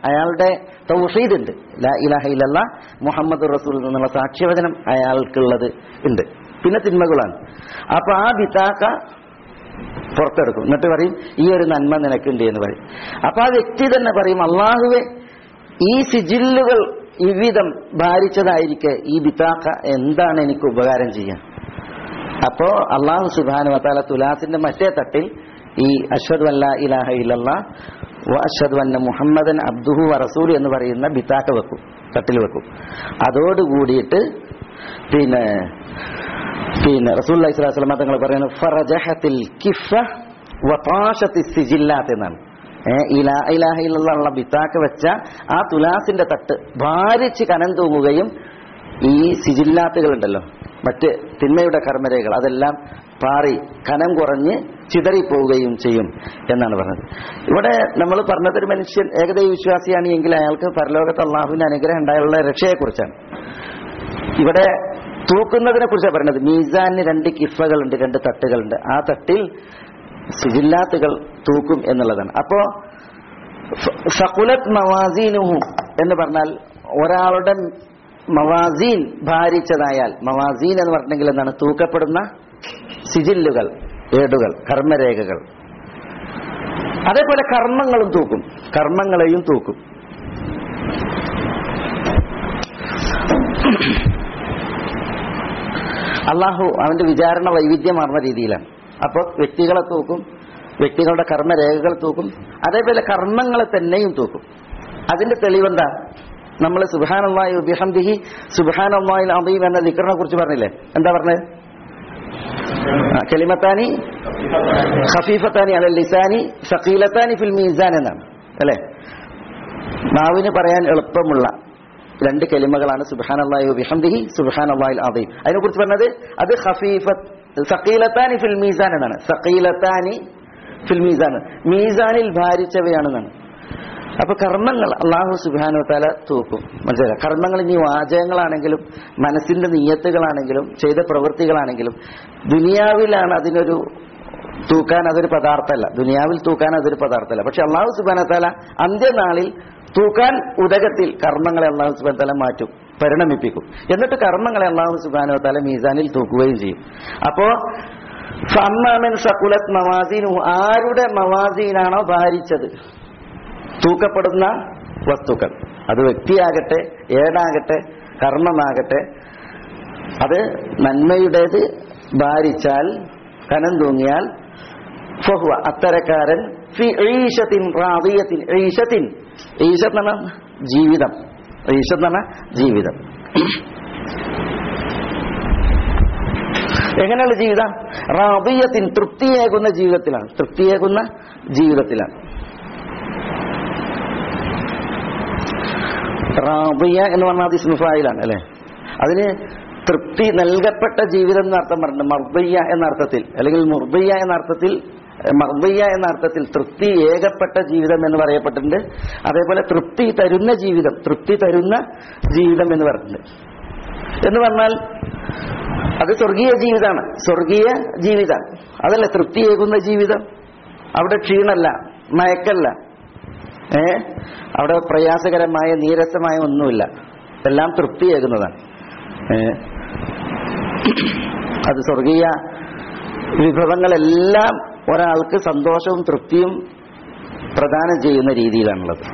അയാളുടെ തൗഹീദ് ഉണ്ട് ലാ ഇലാഹ ഇല്ലല്ല മുഹമ്മദ് റസൂൽ എന്നുള്ള സാക്ഷ്യവചനം അയാൾക്കുള്ളത് ഉണ്ട് പിന്നെ തിന്മകളാണ് അപ്പൊ ആ ബിത്താക്ക പുറത്തെടുക്കും എന്നിട്ട് പറയും ഈ ഒരു നന്മ നിനക്കുണ്ട് എന്ന് പറയും അപ്പൊ ആ വ്യക്തി തന്നെ പറയും അള്ളാഹുവെ ഈ സിജില്ലുകൾ ഇവിധം ഭാരിച്ചതായിരിക്കെ ഈ ബിത്താക്ക എന്താണ് എനിക്ക് ഉപകാരം ചെയ്യാൻ അപ്പോ അള്ളാഹു സുബാനു വത്താല തുലാസിന്റെ മറ്റേ തട്ടിൽ ഈ അഷ്ഹദ് അല്ല ഇലാഹ ഇല്ലല്ല വ അഷ്ഹദ് അന്ന മുഹമ്മദൻ അബ്ദുഹു റസൂൽ എന്ന് പറയുന്ന ബിത്താക്ക വെക്കും തട്ടിൽ വെക്കും അതോട് കൂടിയിട്ട് പിന്നെ പിന്നെ റസൂൽ അലൈഹിസ്ലാം തങ്ങൾ പറയുന്നത് ഫറജഹത്തിൽ കിഫ വതാശത്തി സിജില്ലാത്ത് എന്നാണ് ഏഹ് ഇലാ ഇലാഹ ഇല്ലല്ല ബിത്താക്ക വെച്ച ആ തുലാസിന്റെ തട്ട് ഭാരിച്ച് കനം തൂങ്ങുകയും ഈ സിജില്ലാത്തുകൾ ഉണ്ടല്ലോ മറ്റ് തിന്മയുടെ കർമ്മരേഖകൾ അതെല്ലാം പാറി കനം കുറഞ്ഞ് ചിതറിപ്പോവുകയും ചെയ്യും എന്നാണ് പറഞ്ഞത് ഇവിടെ നമ്മൾ പറഞ്ഞത് ഒരു മനുഷ്യൻ ഏകദൈവ വിശ്വാസിയാണ് എങ്കിൽ അയാൾക്ക് പരലോകത്ത് അള്ളാഹുവിന്റെ അനുഗ്രഹം ഉണ്ടായുള്ള രക്ഷയെക്കുറിച്ചാണ് ഇവിടെ തൂക്കുന്നതിനെ കുറിച്ചാണ് പറയുന്നത് മീസാനിന് രണ്ട് കിഫകളുണ്ട് രണ്ട് തട്ടുകളുണ്ട് ആ തട്ടിൽ സിജില്ലാത്തുകൾ തൂക്കും എന്നുള്ളതാണ് അപ്പോ സകുലത് മവാസീനുഹു എന്ന് പറഞ്ഞാൽ ഒരാളുടെ മവാസീൻ ഭാരിച്ചതായാൽ മവാസീൻ എന്ന് പറഞ്ഞെങ്കിൽ എന്താണ് തൂക്കപ്പെടുന്ന സിജില്ലുകൾ ഏടുകൾ കർമ്മരേഖകൾ അതേപോലെ കർമ്മങ്ങളും തൂക്കും കർമ്മങ്ങളെയും തൂക്കും അള്ളാഹു അവന്റെ വിചാരണ വൈവിധ്യമാർന്ന രീതിയിലാണ് അപ്പോൾ വ്യക്തികളെ തൂക്കും വ്യക്തികളുടെ കർമ്മരേഖകൾ തൂക്കും അതേപോലെ കർമ്മങ്ങളെ തന്നെയും തൂക്കും അതിന്റെ തെളിവെന്താ നമ്മൾ സുബാനല്ലാഹി ബിഹംദിഹി സുബാനല്ലാഹിൽ അദീം എന്ന ദിക്റിനെ കുറിച്ച് പറഞ്ഞില്ലേ എന്താ പറഞ്ഞത് ആ, കലിമത്താനി ഖഫീഫത്താനി അല ലിസാനി സഖീലത്താനി ഫിൽ മീസാൻ എന്നാണ് അല്ലേ നാവിന് പറയാൻ എളുപ്പമുള്ള രണ്ട് കലിമകളാണ് സുബാൻ അള്ളാഹി ബിഹംദിഹി സുബാൻ അള്ളാഹിൽ അദീം അതിനെക്കുറിച്ച് പറഞ്ഞത് അത് ഖഫീഫത്ത് സഖീലത്താനി ഫിൽ മീസാൻ എന്നാണ് സഖീലത്താനി ഫിൽ മീസാൻ മീസാനിൽ ഭാരിച്ചവയാണെന്നാണ് അപ്പൊ കർമ്മങ്ങൾ അള്ളാഹു സുബാനു താല തൂക്കും മനസ്സിലായി കർമ്മങ്ങൾ ഇനി വാചകങ്ങളാണെങ്കിലും മനസ്സിന്റെ നീയത്തുകളാണെങ്കിലും ചെയ്ത പ്രവൃത്തികളാണെങ്കിലും ദുനിയാവിലാണ് അതിനൊരു തൂക്കാൻ അതൊരു പദാർത്ഥമല്ല ദുനിയാവിൽ തൂക്കാൻ അതൊരു പദാർത്ഥമല്ല പക്ഷെ അള്ളാഹു സുബാന താല അന്ത്യനാളിൽ തൂക്കാൻ ഉദകത്തിൽ കർമ്മങ്ങളെ അള്ളാഹു സുബാൻ താല മാറ്റും പരിണമിപ്പിക്കും എന്നിട്ട് കർമ്മങ്ങളെ അള്ളാഹു സുബാനു താല മീസാനിൽ തൂക്കുകയും ചെയ്യും അപ്പോ ഫമ്മാമൻ സകുലത് മവാസീനു ആരുടെ മവാസീനാണോ ഭാരിച്ചത് തൂക്കപ്പെടുന്ന വസ്തുക്കൾ അത് വ്യക്തിയാകട്ടെ ഏടാകട്ടെ കർമ്മമാകട്ടെ അത് നന്മയുടേത് ഭാരിച്ചാൽ കനം തൂങ്ങിയാൽ ഫഹുവ അത്തരക്കാരൻ ഫി ഈശത്തിൻ റാദിയത്തിൻ ഈശത്തിൻ ഈശത്ത് എന്ന് പറഞ്ഞാൽ ജീവിതം ഈശത്ത് എന്ന് പറഞ്ഞാൽ ജീവിതം എങ്ങനെയുള്ള ജീവിതം റാദിയത്തിൻ തൃപ്തിയേകുന്ന ജീവിതത്തിലാണ് തൃപ്തിയേകുന്ന ജീവിതത്തിലാണ് റാദിയ എന്ന് പറഞ്ഞാൽ അത് ഇസ്മുഫായിലാണ് അല്ലെ അതിന് തൃപ്തി നൽകപ്പെട്ട ജീവിതം എന്ന അർത്ഥം പറഞ്ഞു മർദ്ദയ്യ എന്ന അർത്ഥത്തിൽ അല്ലെങ്കിൽ മുർദയ്യ എന്ന അർത്ഥത്തിൽ മർദ്ദയ്യ എന്ന അർത്ഥത്തിൽ തൃപ്തി ഏകപ്പെട്ട ജീവിതം എന്ന് പറയപ്പെട്ടിട്ടുണ്ട് അതേപോലെ തൃപ്തി തരുന്ന ജീവിതം തൃപ്തി തരുന്ന ജീവിതം എന്ന് പറഞ്ഞിട്ടുണ്ട് എന്ന് പറഞ്ഞാൽ അത് സ്വർഗീയ ജീവിതമാണ് സ്വർഗീയ ജീവിതം അതല്ല തൃപ്തിയേകുന്ന ജീവിതം അവിടെ ക്ഷീണല്ല മയക്കല്ല ഏ അവിടെ പ്രയാസകരമായ നീരസമായ ഒന്നുമില്ല എല്ലാം തൃപ്തിയേകുന്നതാണ് ഏ അത് സ്വർഗീയ വിഭവങ്ങളെല്ലാം ഒരാൾക്ക് സന്തോഷവും തൃപ്തിയും പ്രദാനം ചെയ്യുന്ന രീതിയിലാണുള്ളത്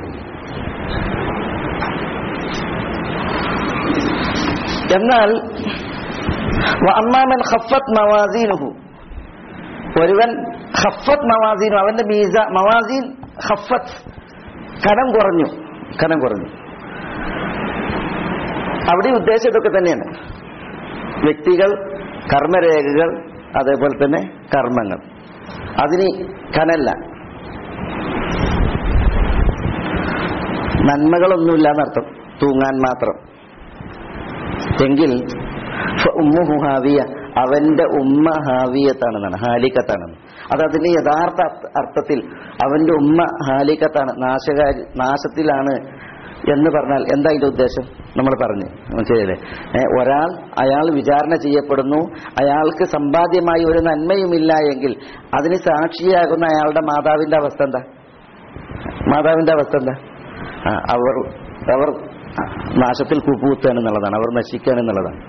എന്നാൽ അമ്മാമൻ ഖഫത്ത് മവാസീനുഹു ഒരുവൻ ഖഫത്ത് മവാസീനു അവന്റെ മീസ മവാസീൻ ഖഫത്ത് കനം കുറഞ്ഞു കനം കുറഞ്ഞു അവിടെ ഉദ്ദേശം ഇതൊക്കെ തന്നെയാണ് വ്യക്തികൾ കർമ്മരേഖകൾ അതേപോലെ തന്നെ കർമ്മങ്ങൾ അതിന് കനല്ല നന്മകളൊന്നുമില്ല എന്നർത്ഥം തൂങ്ങാൻ മാത്രം എങ്കിൽ ഉമ്മു ഹാവിയ അവന്റെ ഉമ്മ ഹാവിയത്താണെന്നാണ് ഹാലിക്കത്താണെന്ന് അത് അതിന്റെ യഥാർത്ഥ അർത്ഥ- അർത്ഥത്തിൽ അവന്റെ ഉമ്മ ഹാലിക്കത്താണ് നാശകാരി നാശത്തിലാണ് എന്ന് പറഞ്ഞാൽ എന്താ ഇതിന്റെ ഉദ്ദേശം നമ്മൾ പറഞ്ഞു മനസ്സിലായില്ലേ ഏ, ഒരാൾ അയാൾ വിചാരണ ചെയ്യപ്പെടുന്നു അയാൾക്ക് സമ്പാദ്യമായി ഒരു നന്മയുമില്ല എങ്കിൽ അതിന് സാക്ഷിയാകുന്ന അയാളുടെ മാതാവിന്റെ അവസ്ഥ എന്താ മാതാവിന്റെ അവസ്ഥ എന്താ ആ, അവർ അവർ നാശത്തിൽ കൂപ്പുകുത്തുകയാണ് എന്നുള്ളതാണ് അവർ നശിക്കുകയാണ് എന്നുള്ളതാണ്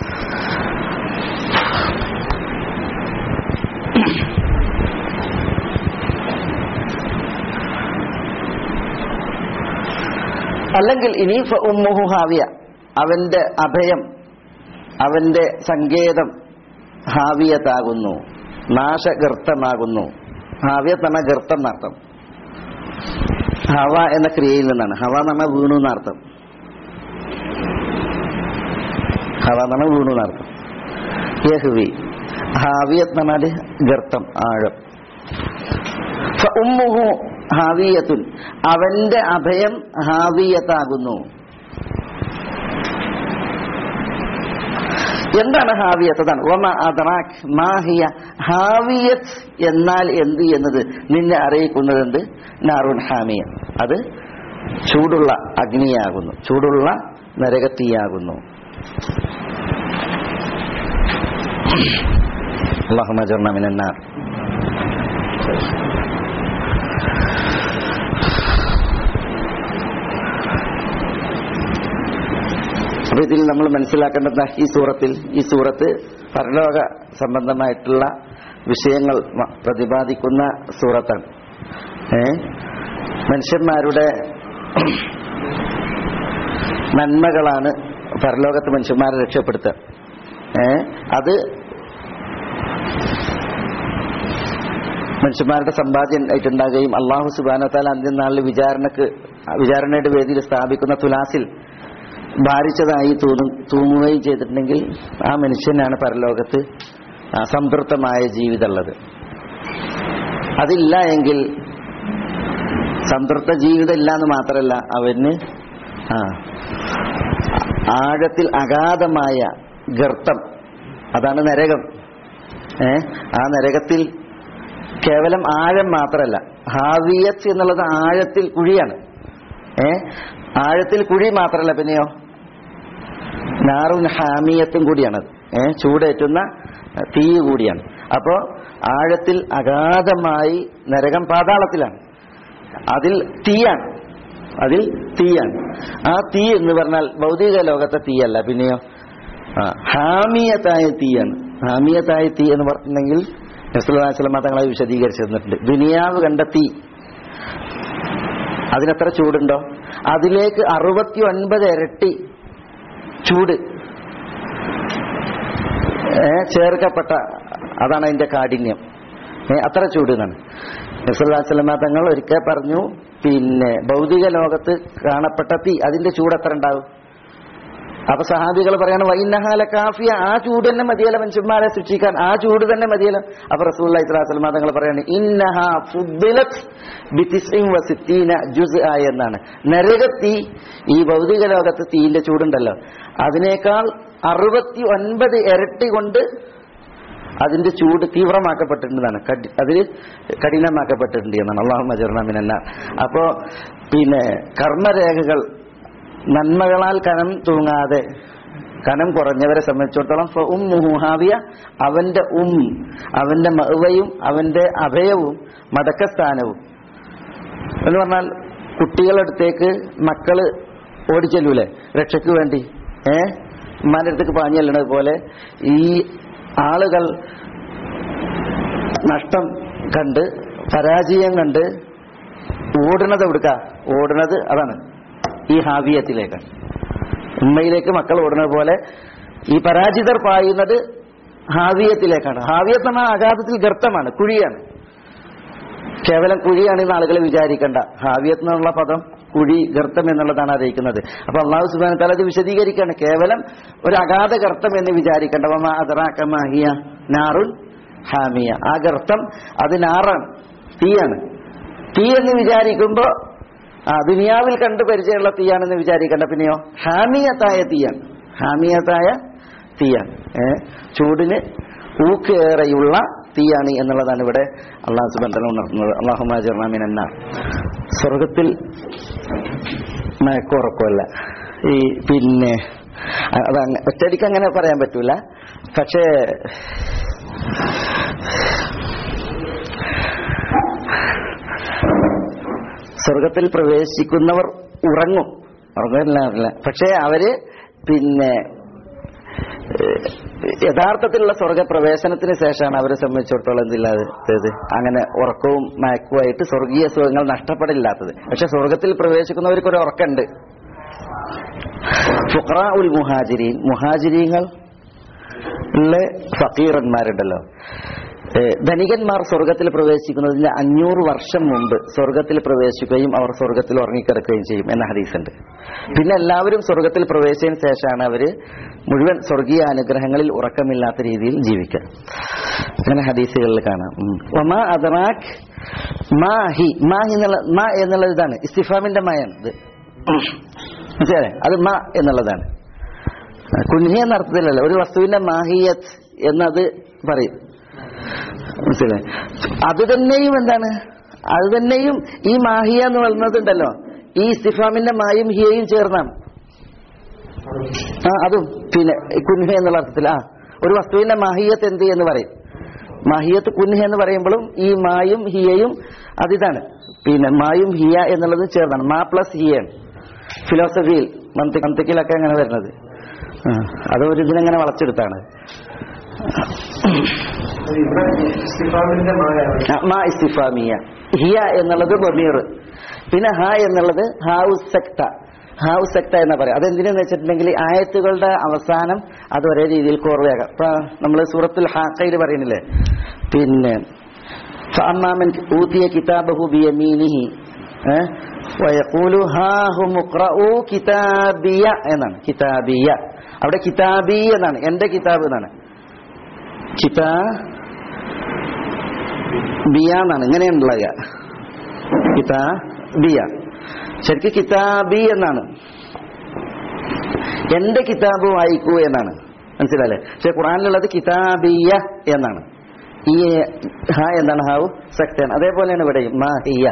അല്ലെങ്കിൽ ഇനി ഫ ഉമ്മുഹു ഹാവിയ അവന്റെ അഭയം അവന്റെ സങ്കേതം ഹാവിയത്താകുന്നു നാശഗർത്തമാകുന്നു ഹാവിയത്ത് എന്ന ഗർത്തം എന്നർത്ഥം ഹവ എന്ന ക്രിയയിൽ നിന്നാണ് ഹവ എന്ന് പറഞ്ഞാൽ വീണു എന്നർത്ഥം ഹവ എന്ന് പറഞ്ഞാൽ വീണു എന്നർത്ഥം യഹ്വി ഹാവിയത്ത് എന്ന് പറഞ്ഞാൽ ഗർത്തം ആഴം ഫ ഉമ്മുഹു ഹാവിയത്തുൻ അവന്റെ അഭയം ഹാവിയത്താകുന്നു എന്താണ് ഹാവിയത്ത് അതാണ് ഒമ അദറാഖ് മാഹിയ ഹാവിയത്ത് എന്നാൽ എന്ത് എന്നത് നിന്നെ അറിയിക്കുന്നത് എന്ത് നാറുൻ ഹാമിയ അത് ചൂടുള്ള അഗ്നിയാകുന്നു ചൂടുള്ള നരകത്തീയാകുന്നു അള്ളാഹുമ ജർണ മിനന്നാർ അപ്പൊ ഇതിൽ നമ്മൾ മനസ്സിലാക്കേണ്ടത് ഈ സൂറത്തിൽ ഈ സൂറത്ത് പരലോക സംബന്ധമായിട്ടുള്ള വിഷയങ്ങൾ മ- പ്രതിപാദിക്കുന്ന സൂറത്താണ് ഏ മനുഷ്യന്മാരുടെ നന്മകളാണ് പരലോകത്ത് മനുഷ്യന്മാരെ രക്ഷപ്പെടുത്തുക ഏ അത് മനുഷ്യന്മാരുടെ സമ്പാദ്യം ആയിട്ടുണ്ടാകുകയും അള്ളാഹു സുബാനത്താൽ അന്ത്യം നാളിൽ വിചാരണക്ക് വിചാരണയുടെ വേദിയിൽ സ്ഥാപിക്കുന്ന തുലാസിൽ ഭാരിച്ചതായി തോന്നും തൂങ്ങുകയും ചെയ്തിട്ടുണ്ടെങ്കിൽ ആ മനുഷ്യനാണ് പരലോകത്ത് ആ സംതൃപ്തമായ ജീവിതമുള്ളത് അതില്ല എങ്കിൽ സംതൃപ്ത ജീവിതം ഇല്ല എന്ന് മാത്രമല്ല അവന് ആ ആഴത്തിൽ അഗാധമായ ഗർത്തം അതാണ് നരകം ഏ ആ നരകത്തിൽ കേവലം ആഴം മാത്രമല്ല ഹാവിയത്ത് എന്നുള്ളത് ആഴത്തിൽ കുഴിയാണ് ഏ ആഴത്തിൽ കുഴി മാത്രമല്ല പിന്നെയോ നാറുൻ ഹാമിയത്തും കൂടിയാണത് ഏ ചൂടേറ്റുന്ന തീ കൂടിയാണ് അപ്പോ ആഴത്തിൽ അഗാധമായി നരകം പാതാളത്തിലാണ് അതിൽ തീയാണ് അതിൽ തീയാണ് ആ തീ എന്ന് പറഞ്ഞാൽ ഭൗതിക ലോകത്തെ തീയല്ല പിന്നെയോ ആ ഹാമിയത്തായ തീയാണ് ഹാമിയത്തായ തീ എന്ന് പറഞ്ഞിട്ടുണ്ടെങ്കിൽ നസ്ലാസ്ലമ തങ്ങളെ വിശദീകരിച്ചു തന്നിട്ടുണ്ട് ദുനിയാവ് കണ്ട തീ അതിനെത്ര ചൂടുണ്ടോ അതിലേക്ക് അറുപത്തി ഒൻപത് ഇരട്ടി ചൂട് ഏ, ചേർക്കപ്പെട്ട അതാണ് അതിന്റെ കാഠിന്യം ഏ, അത്ര ചൂട് എന്നാണ് നബ്സല്ലാസ്ലമ തങ്ങൾ ഒരിക്കൽ പറഞ്ഞു പിന്നെ ഭൗതിക ലോകത്ത് കാണപ്പെട്ട തീ അതിന്റെ ചൂട് എത്ര ഉണ്ടാവും അപ്പൊ സഹാബികൾ പറയാണ് വൈനഹാല കാഫിയ ആ ചൂട് തന്നെ മതിയല്ല മനുഷ്യന്മാരെ സൃഷ്ടിക്കാൻ ആ ചൂട് തന്നെ മതിയല്ല അപ്പൊ റസൂൽ ഇസ്ലാസ്ലമ തങ്ങൾ പറയാണ് ഇന്നഹ ഫുദ്ദിലത് ബിതിസ്ഇൻ വസിത്തീന ജുസ് ആ എന്നാണ് നരകത്തീ ഈ ഭൗതിക ലോകത്ത് തീയിന്റെ ചൂടുണ്ടല്ലോ അതിനേക്കാൾ അറുപത്തി ഒൻപത് ഇരട്ടി കൊണ്ട് അതിന്റെ ചൂട് തീവ്രമാക്കപ്പെട്ടിട്ടുണ്ടെന്നാണ് കടി- അതിൽ കഠിനമാക്കപ്പെട്ടിട്ടുണ്ട് എന്നാണ് അള്ളാഹു മജർണമിനല്ല അപ്പോ പിന്നെ കർമ്മരേഖകൾ നന്മകളാൽ കനം തൂങ്ങാതെ കനം കുറഞ്ഞവരെ സംബന്ധിച്ചിടത്തോളം ഫ ഉമ്മുഹു ഹാവിയ അവന്റെ ഉം അവന്റെ മഅവയും അവന്റെ അഭയവും മടക്കസ്ഥാനവും എന്ന് പറഞ്ഞാൽ കുട്ടികളടുത്തേക്ക് മക്കള് ഓടിച്ചെല്ലൂലേ രക്ഷയ്ക്ക് വേണ്ടി ഏ ഉമ്മാന്റെ അടുത്തേക്ക് പാഞ്ഞു ചെല്ലണത് പോലെ ഈ ആളുകൾ നഷ്ടം കണ്ട് പരാജയം കണ്ട് ഓടുന്നത് എവിടുക്ക ഓടുന്നത് അതാണ് ഈ ഹാവിയത്തിലേക്കാണ് ഉമ്മയിലേക്ക് മക്കൾ ഓടുന്നത് പോലെ ഈ പരാജിതർ പായുന്നത് ഹാവിയത്തിലേക്കാണ് ഹാവിയത്ത് എന്ന അഗാധത്തിൽ ഗർത്തമാണ് കുഴിയാണ് കേവലം കുഴിയാണെന്ന് ആളുകൾ വിചാരിക്കേണ്ട ഹാവിയത്ത് എന്നുള്ള പദം കുഴി ഗർത്തം എന്നുള്ളതാണ് അറിയിക്കുന്നത് അപ്പൊ അള്ളാഹു സുബാന താല അത് വിശദീകരിക്കുകയാണ് കേവലം ഒരു അഗാധ ഗർത്തം എന്ന് വിചാരിക്കേണ്ട വമ അദറാക്കമാഹിയ നാറുൽ ഹാമിയ ആ ഗർത്തം അത് നാറാണ് തീയാണ് തീ എന്ന് വിചാരിക്കുമ്പോ ആ ദുനിയാവിൽ കണ്ടു പരിചയമുള്ള തീയാണെന്ന് വിചാരിക്കേണ്ട പിന്നെയോ ഹാമിയത്തായ തീയാണ് ഹാമിയത്തായ തീയാണ് ഏ ചൂടിന് ഊക്കേറെയുള്ള തീയാണ് എന്നുള്ളതാണ് ഇവിടെ അള്ളാഹു സുബന്ധന ഉണർത്തുന്നത് അള്ളാഹുമാജർണാമിൻ എന്ന സ്വർഗത്തിൽ മയക്കുറക്കമല്ല ഈ പിന്നെ അത് അങ്ങ- ഒറ്റയടിക്ക് അങ്ങനെ പറയാൻ പറ്റൂല പക്ഷേ സ്വർഗത്തിൽ പ്രവേശിക്കുന്നവർ ഉറങ്ങും ഉറങ്ങില്ല പക്ഷേ അവര് പിന്നെ ഏഹ്, യഥാർത്ഥത്തിലുള്ള സ്വർഗപ്രവേശനത്തിന് ശേഷമാണ് അവരെ സംബന്ധിച്ചിടത്തോളം എന്തില്ലാത്തത് അങ്ങനെ ഉറക്കവും മയക്കുമായിട്ട് സ്വർഗീയ സുഖങ്ങൾ നഷ്ടപ്പെടില്ലാത്തത് പക്ഷെ സ്വർഗത്തിൽ പ്രവേശിക്കുന്നവർക്ക് ഒരു ഉറക്കമുണ്ട് ഫുഖറ ഉൽ മുഹാജിരീൻ മുഹാജിരീങ്ങൾ ഫക്കീറന്മാരുണ്ടല്ലോ ഏഹ് ധനികന്മാർ സ്വർഗത്തിൽ പ്രവേശിക്കുന്നതിന് അഞ്ഞൂറ് വർഷം മുമ്പ് സ്വർഗത്തിൽ പ്രവേശിക്കുകയും അവർ സ്വർഗത്തിൽ ഉറങ്ങിക്കിടക്കുകയും ചെയ്യും എന്ന ഹദീസുണ്ട് പിന്നെ എല്ലാവരും സ്വർഗത്തിൽ പ്രവേശിച്ചതിന് ശേഷമാണ് അവര് മുഴുവൻ സ്വർഗീയ അനുഗ്രഹങ്ങളിൽ ഉറക്കമില്ലാത്ത രീതിയിൽ ജീവിക്കുക അങ്ങനെ ഹദീസുകളിൽ കാണാം ഉം. വമാ അദറാക് മാ ഹി മാ എന്നുള്ള മാ എന്നുള്ളത് ഇതാണ് ഇസ്തിഫാമിന്റെ മയാണ് ഇത് മനസ്സിലായേ അത് മാ എന്നുള്ളതാണ് കുഞ്ഞി എന്ന അർത്ഥത്തിലല്ല ഒരു വസ്തുവിന്റെ മാഹിയത്ത് എന്നത് പറയും മനസ്സിലായി അത് തന്നെയും എന്താണ് അത് തന്നെയും ഈ മാഹിയ എന്ന് പറയുന്നതുണ്ടല്ലോ ഈ ഇസ്തിഫാമിന്റെ മായും ഹിയയും ചേർന്നാണ് ആ അതും പിന്നെ കുൻഹ എന്നുള്ള അർത്ഥത്തിൽ ആ ഒരു വസ്തുവിന്റെ മാഹിയത്ത് എന്ത് എന്ന് പറയും മാഹിയത്ത് കുൻഹ എന്ന് പറയുമ്പോഴും ഈ മായും ഹിയയും അതിതാണ് പിന്നെ മായും ഹിയ എന്നുള്ളത് ചേർന്നാണ് മാ പ്ലസ് ഹിയാണ് ഫിലോസഫിയിൽ മന്തിക്കിലൊക്കെ അങ്ങനെ വരുന്നത് ആ, അത് ഒരു ഇതിനെങ്ങനെ വളച്ചെടുത്താണ് ഇവിടെ ഇസ്തിഫാമിന്റെ മായാണ് ആ, മാ ഇസ്തിഫാമിയ ഹിയ എന്നുള്ളത് ബമീർ പിന്നെ ഹ എന്നുള്ളത് ഹാവു സെക്ത ഹാവു സെക്ത എന്ന് പറയാം അതെന്തിനെന്ന് വെച്ചിട്ടുണ്ടെങ്കിൽ ആയത്തുകളുടെ അവസാനം അത് ഒരേ രീതിയിൽ കോർവയാകാം ഇപ്പൊ നമ്മൾ സൂറത്തുൽ ഹാക്കയിൽ പറയുന്നില്ലേ പിന്നെ ഫഅമ്മാമൻ ഊതിയ കിതാബഹു ബിയമീനിഹി ഏ? വയഖൂലു ഹാ ഹും ഇഖ്റഊ കിതാബിയ എന്നാണ് കിതാബിയ അവിടെ കിതാബി എന്നാണ് എന്റെ കിതാബ് എന്നാണ് കിതാ ബിയ എന്നാണ് ഇങ്ങനെയുള്ള കിതാ ബിയ ശരിക്കും കിതാബി എന്നാണ് എന്റെ കിതാബ് വായിക്കൂ എന്നാണ് മനസ്സിലല്ലേ പക്ഷെ ഖുറാനിലുള്ളത് കിതാബിയ എന്നാണ് ഈ ഹ എന്താണ് ഹാവു സക്തൻ അതേപോലെയാണ് ഇവിടെ മാഹിയ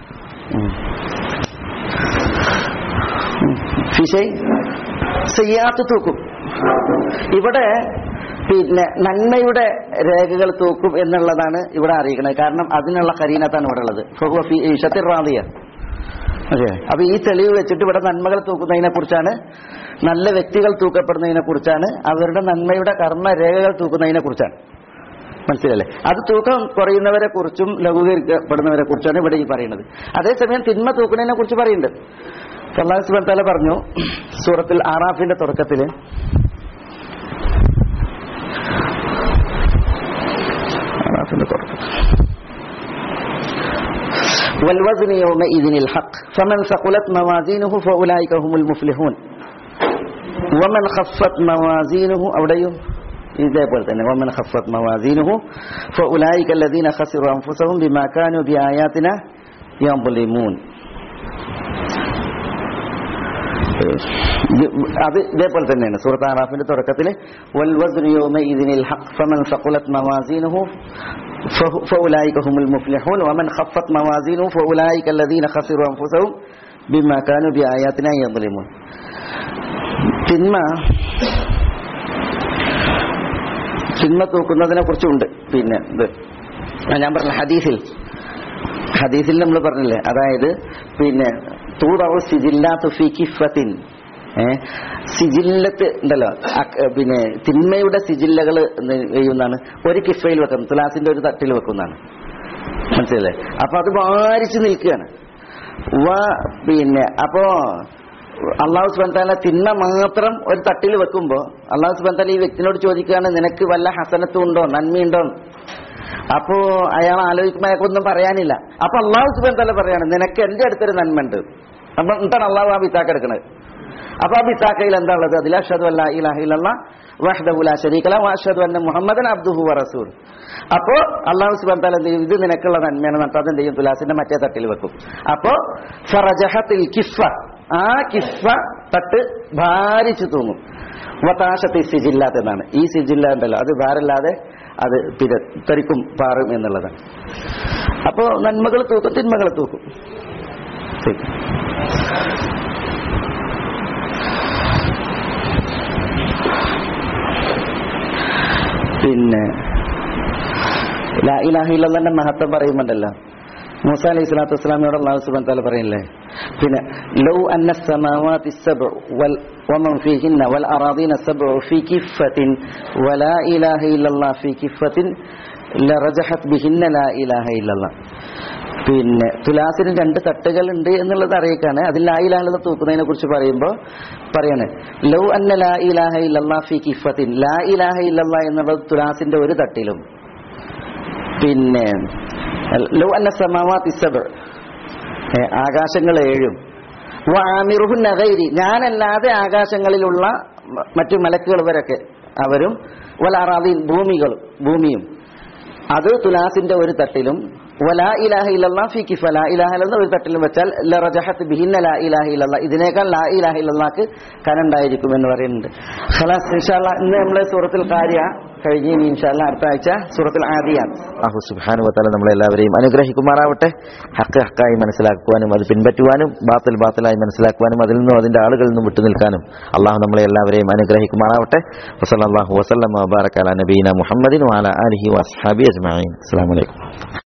ഫിഷൈ സയ്യാത്ത് തൂക്കും ഇവിടെ പിന്നെ നന്മയുടെ രേഖകൾ തൂക്കും എന്നുള്ളതാണ് ഇവിടെ അറിയിക്കുന്നത് കാരണം അതിനുള്ള കരീനത്താണ് ഇവിടെ ഉള്ളത് ഫഹുവ ഫീ ഈശത്തിർ റാദിയ ഓക്കെ അപ്പൊ ഈ തെളിവ് വെച്ചിട്ട് ഇവിടെ നന്മകൾ തൂക്കുന്നതിനെ കുറിച്ചാണ് നല്ല വ്യക്തികൾ തൂക്കപ്പെടുന്നതിനെ കുറിച്ചാണ് അവരുടെ നന്മയുടെ കർമ്മരേഖകൾ തൂക്കുന്നതിനെ കുറിച്ചാണ് മനസ്സിലല്ലേ അത് തൂക്കം കുറയുന്നവരെ കുറിച്ചും ലഘൂകരിക്കപ്പെടുന്നവരെ കുറിച്ചാണ് ഇവിടെ ഈ പറയുന്നത് അതേസമയം തിന്മ തൂക്കുന്നതിനെ കുറിച്ച് പറയുന്നുണ്ട് അള്ളാഹു സുബ്ഹാനഹു വ തആല പറഞ്ഞു സൂറത്തിൽ ആറാഫിന്റെ തുടക്കത്തില് ആറാഫിന്റെ തുടക്കം والوزن يومئذ الحق فمن ثقلت موازينه فأولئك هم المفلحون ومن خفت موازينه أوليهم ഇതേപോലെ തന്നെ ومن خفت موازينه فأولئك الذين خسروا أنفسهم بما كانوا بآياتنا يظلمون ഇത് അത് ഇതേപോലെ തന്നെയാണ് സൂറത്ത് ആറാഫിന്റെ തുടക്കത്തിൽ വൽവസ്നു യൗമഇദിനിൽ ഹഖ് ഫമൻ സഖുലത് മവാസീനുഹു فه- فأولئك هم المفلحون ومن خفت موازينه فأولئك الذين خسروا أنفسهم بما كانوا بآياتنا يظلمون തിന്മ തിന്മ തൂക്കുന്നതിനെ കുറിച്ചുണ്ട് പിന്നെ ഇത് ആ, ഞാൻ പറഞ്ഞ ഹദീസിൽ ഹദീസിൽ നമ്മൾ പറഞ്ഞില്ലേ അതായത് പിന്നെ തൂറവ് സിജില്ലാത്തു ഫി കിഫത്തിൻ ഏ സിജില്ലത്ത് ഉണ്ടല്ലോ അക്ക് പിന്നെ തിന്മയുടെ സിജില്ലകൾ ചെയ്യുന്നതാണ് ഒരു കിഫയിൽ വെക്കുന്നത് തുലാസിന്റെ ഒരു തട്ടിൽ വെക്കുന്നതാണ് മനസ്സിലല്ലേ അപ്പൊ അത് വാരിച്ചു നിൽക്കുകയാണ് വാ പിന്നെ അപ്പോ അള്ളാഹു സുബന്താല തിന്മ മാത്രം ഒരു തട്ടിൽ വെക്കുമ്പോ അള്ളാഹു സുബന്താല ഈ വ്യക്തിനോട് ചോദിക്കുകയാണ് നിനക്ക് വല്ല ഹസനത്തും ഉണ്ടോ നന്മയുണ്ടോ അപ്പോ അയാൾ ആലോചിക്കുമ്പോൾ അയാൾക്കൊന്നും പറയാനില്ല അപ്പൊ അള്ളാഹു സുബന്താല പറയാണ് നിനക്ക് എന്റെ അടുത്തൊരു നന്മ ഉണ്ട് അപ്പൊ എന്താണ് അള്ളാഹു ആ ബിത്താക്ക എടുക്കുന്നത് അപ്പൊ ആ ബിത്താക്കയിൽ എന്താ ഉള്ളത് അതിൽ അഷദ് അല്ലാ ഇലാഹ ഇല്ലല്ലാ വഹ്ദഹു ലാ ശരീക ലഹു വഅഷ്ഹദു അന്ന മുഹമ്മദൻ അബ്ദുഹു വറസൂൽ അപ്പോ അള്ളാഹു സുബ്ഹാനഹു വതആല എന്ത് ചെയ്യും ഇത് നിനക്കുള്ള നന്മയാണ് എന്നിട്ട് അതെന്ത് ചെയ്യും തുലാസിന്റെ മറ്റേ തട്ടിൽ വെക്കും അപ്പോ ഫറജഹത്തിൽ കിഫ ആ കിഫ തട്ട് ഭാരിച്ചു തൂങ്ങും വതാശത്തി സിജില്ലാത്ത് എന്നാണ് ഈ സിജില്ല ഉണ്ടല്ലോ അത് ഭാരല്ലാതെ അത് പിന്നെ തെറിക്കും പാറും എന്നുള്ളതാണ് അപ്പോ നന്മകൾ തൂക്കും തിന്മകൾ തൂക്കും ശരി. പിന്നെ ലാ ഇലാഹ ഇല്ലല്ലാന്റെ മഹത്വം പറയുമ്പോണ്ടല്ലോ മൂസ അലൈഹി സ്വലാത്തു വസ്സലാമിനോട് അള്ളാഹു സുബാൻ താല പറയില്ലേ പിന്നെ ലൗ അന്ന സമാവാതി സബ്ഉ വൽ വമൻ ഫീഹിന്ന വൽ അറാദീന സബ്ഉ ഫീ കിഫത്തിൻ വലാ ഇലാഹ ഇല്ലല്ലാഹ് ഫീ കിഫത്തിൻ ലറജഹത് ബിഹിന്ന ലാ ഇലാഹ ഇല്ലല്ലാഹ് പിന്നെ തുലാസിന് രണ്ട് തട്ടുകൾ ഉണ്ട് എന്നുള്ളത് അറിയിക്കാണ് അതിൽ ലാ ഇലാഹ ഇല്ലല്ലാഹ് തൂക്കുന്നതിനെ കുറിച്ച് പറയുമ്പോൾ പറയാണ് ലൗ അന്ന ലാ ഇലാഹ ഇല്ലല്ലാഹ് ഫീ കിഫത്തിൻ ലാ ഇലാഹ ഇല്ലല്ലാഹ് എന്നുള്ളത് തുലാസിന്റെ ഒരു തട്ടിലും പിന്നെ ലൗ അന്ന സമാവാത്തി സബ് ആകാശങ്ങൾ ഏഴും വാമിറുഹു നഗൈരി ഞാനല്ലാതെ ആകാശങ്ങളിലുള്ള മ- മറ്റു മലക്കുകൾ വരൊക്കെ അവരും വലാറാദീൻ ഭൂമികളും ഭൂമിയും അത് തുലാസിന്റെ ഒരു തട്ടിലും വലാ ഇലാഹ ഇല്ലല്ലാ ഫി കിഫ ലാ ഇലാഹ ഇല്ലല്ലാ ഒരു തട്ടിലും വെച്ചാൽ ലറജഹത്ത് ബിഹിന്ന ലാ ഇലാഹ ഇല്ലല്ലാ ഇതിനേക്കാൾ ലാ ഇലാഹ ഇല്ലല്ലാക്ക് കനുണ്ടായിരിക്കും എന്ന് പറയുന്നുണ്ട് ഖലാസ് ഇൻഷാല്ലാ ഇന്ന് നമ്മളെ സൂറത്തിൽ കാര്യ കഴിഞ്ഞ് ഇനി ഇൻഷാല്ലാ അടുത്ത ആഴ്ച സൂറത്തിൽ ആദിയാണ് അഹു സുബാനു വത്താല നമ്മളെല്ലാവരെയും അനുഗ്രഹിക്കുമാറാവട്ടെ ഹക്ക് ഹക്കായി മനസ്സിലാക്കുവാനും അത് പിൻപറ്റുവാനും ബാത്തിൽ ബാത്തിലായി മനസ്സിലാക്കുവാനും അതിൽ നിന്നും അതിന്റെ ആളുകളിൽ നിന്നും വിട്ടുനിൽക്കാനും അള്ളാഹു നമ്മളെ എല്ലാവരെയും അനുഗ്രഹിക്കുമാറാവട്ടെ വസല്ലാഹു വസ്ലം വബാറക്കാല നബീന മുഹമ്മദിൻ വാല അലഹി വസ്ഹാബി അജ്മീൻ അസ്സാം വലൈക്കും